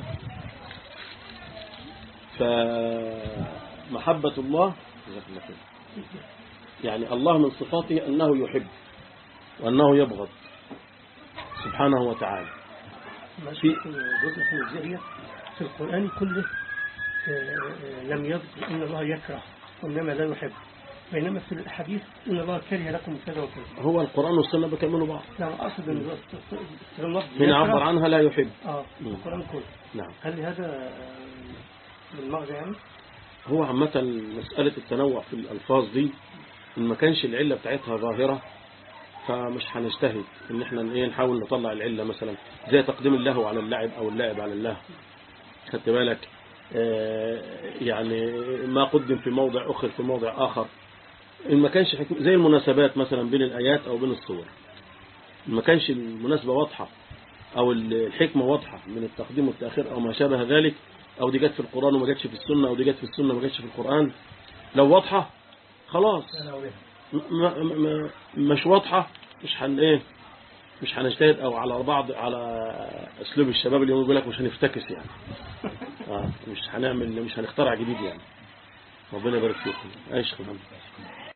فمحبة الله جزاك الله خير. يعني الله من صفاته أنه يحب وأنه يبغض سبحانه وتعالى في جزء من الجزئية في القرآن كله آه، آه، لم يذكر إن الله يكره وإنما لا يحب بينما في الحديث إن الله كره لكم كذا وكذا هو القرآن والسنة بيكملوا بعض لا أنا أقصد إن اللفظ هنا عبر عنها لا يحب آه مم. القرآن كله نعم هل هذا آه، من المغزى يعني؟ هو عامة مسألة التنوع في الألفاظ دي إن ما كانش العلة بتاعتها ظاهرة فمش هنجتهد ان احنا ايه نحاول نطلع العلة مثلا زي تقديم الله على اللاعب او اللاعب على الله خدت بالك آه، يعني ما قدم في موضع اخر في موضع اخر إن ما كانش حكم زي المناسبات مثلا بين الآيات أو بين الصور إن ما كانش المناسبة واضحة أو الحكمة واضحة من التقديم والتأخير أو ما شابه ذلك أو دي جت في القرآن وما جتش في السنة أو دي جت في السنة وما جتش في القرآن لو واضحة خلاص ما ما مش واضحة مش هن إيه مش هنجتهد أو على بعض على أسلوب الشباب اليوم يقول لك مش هنفتكس يعني آه مش هنعمل مش هنخترع جديد يعني ربنا يبارك فيكم عيش محمد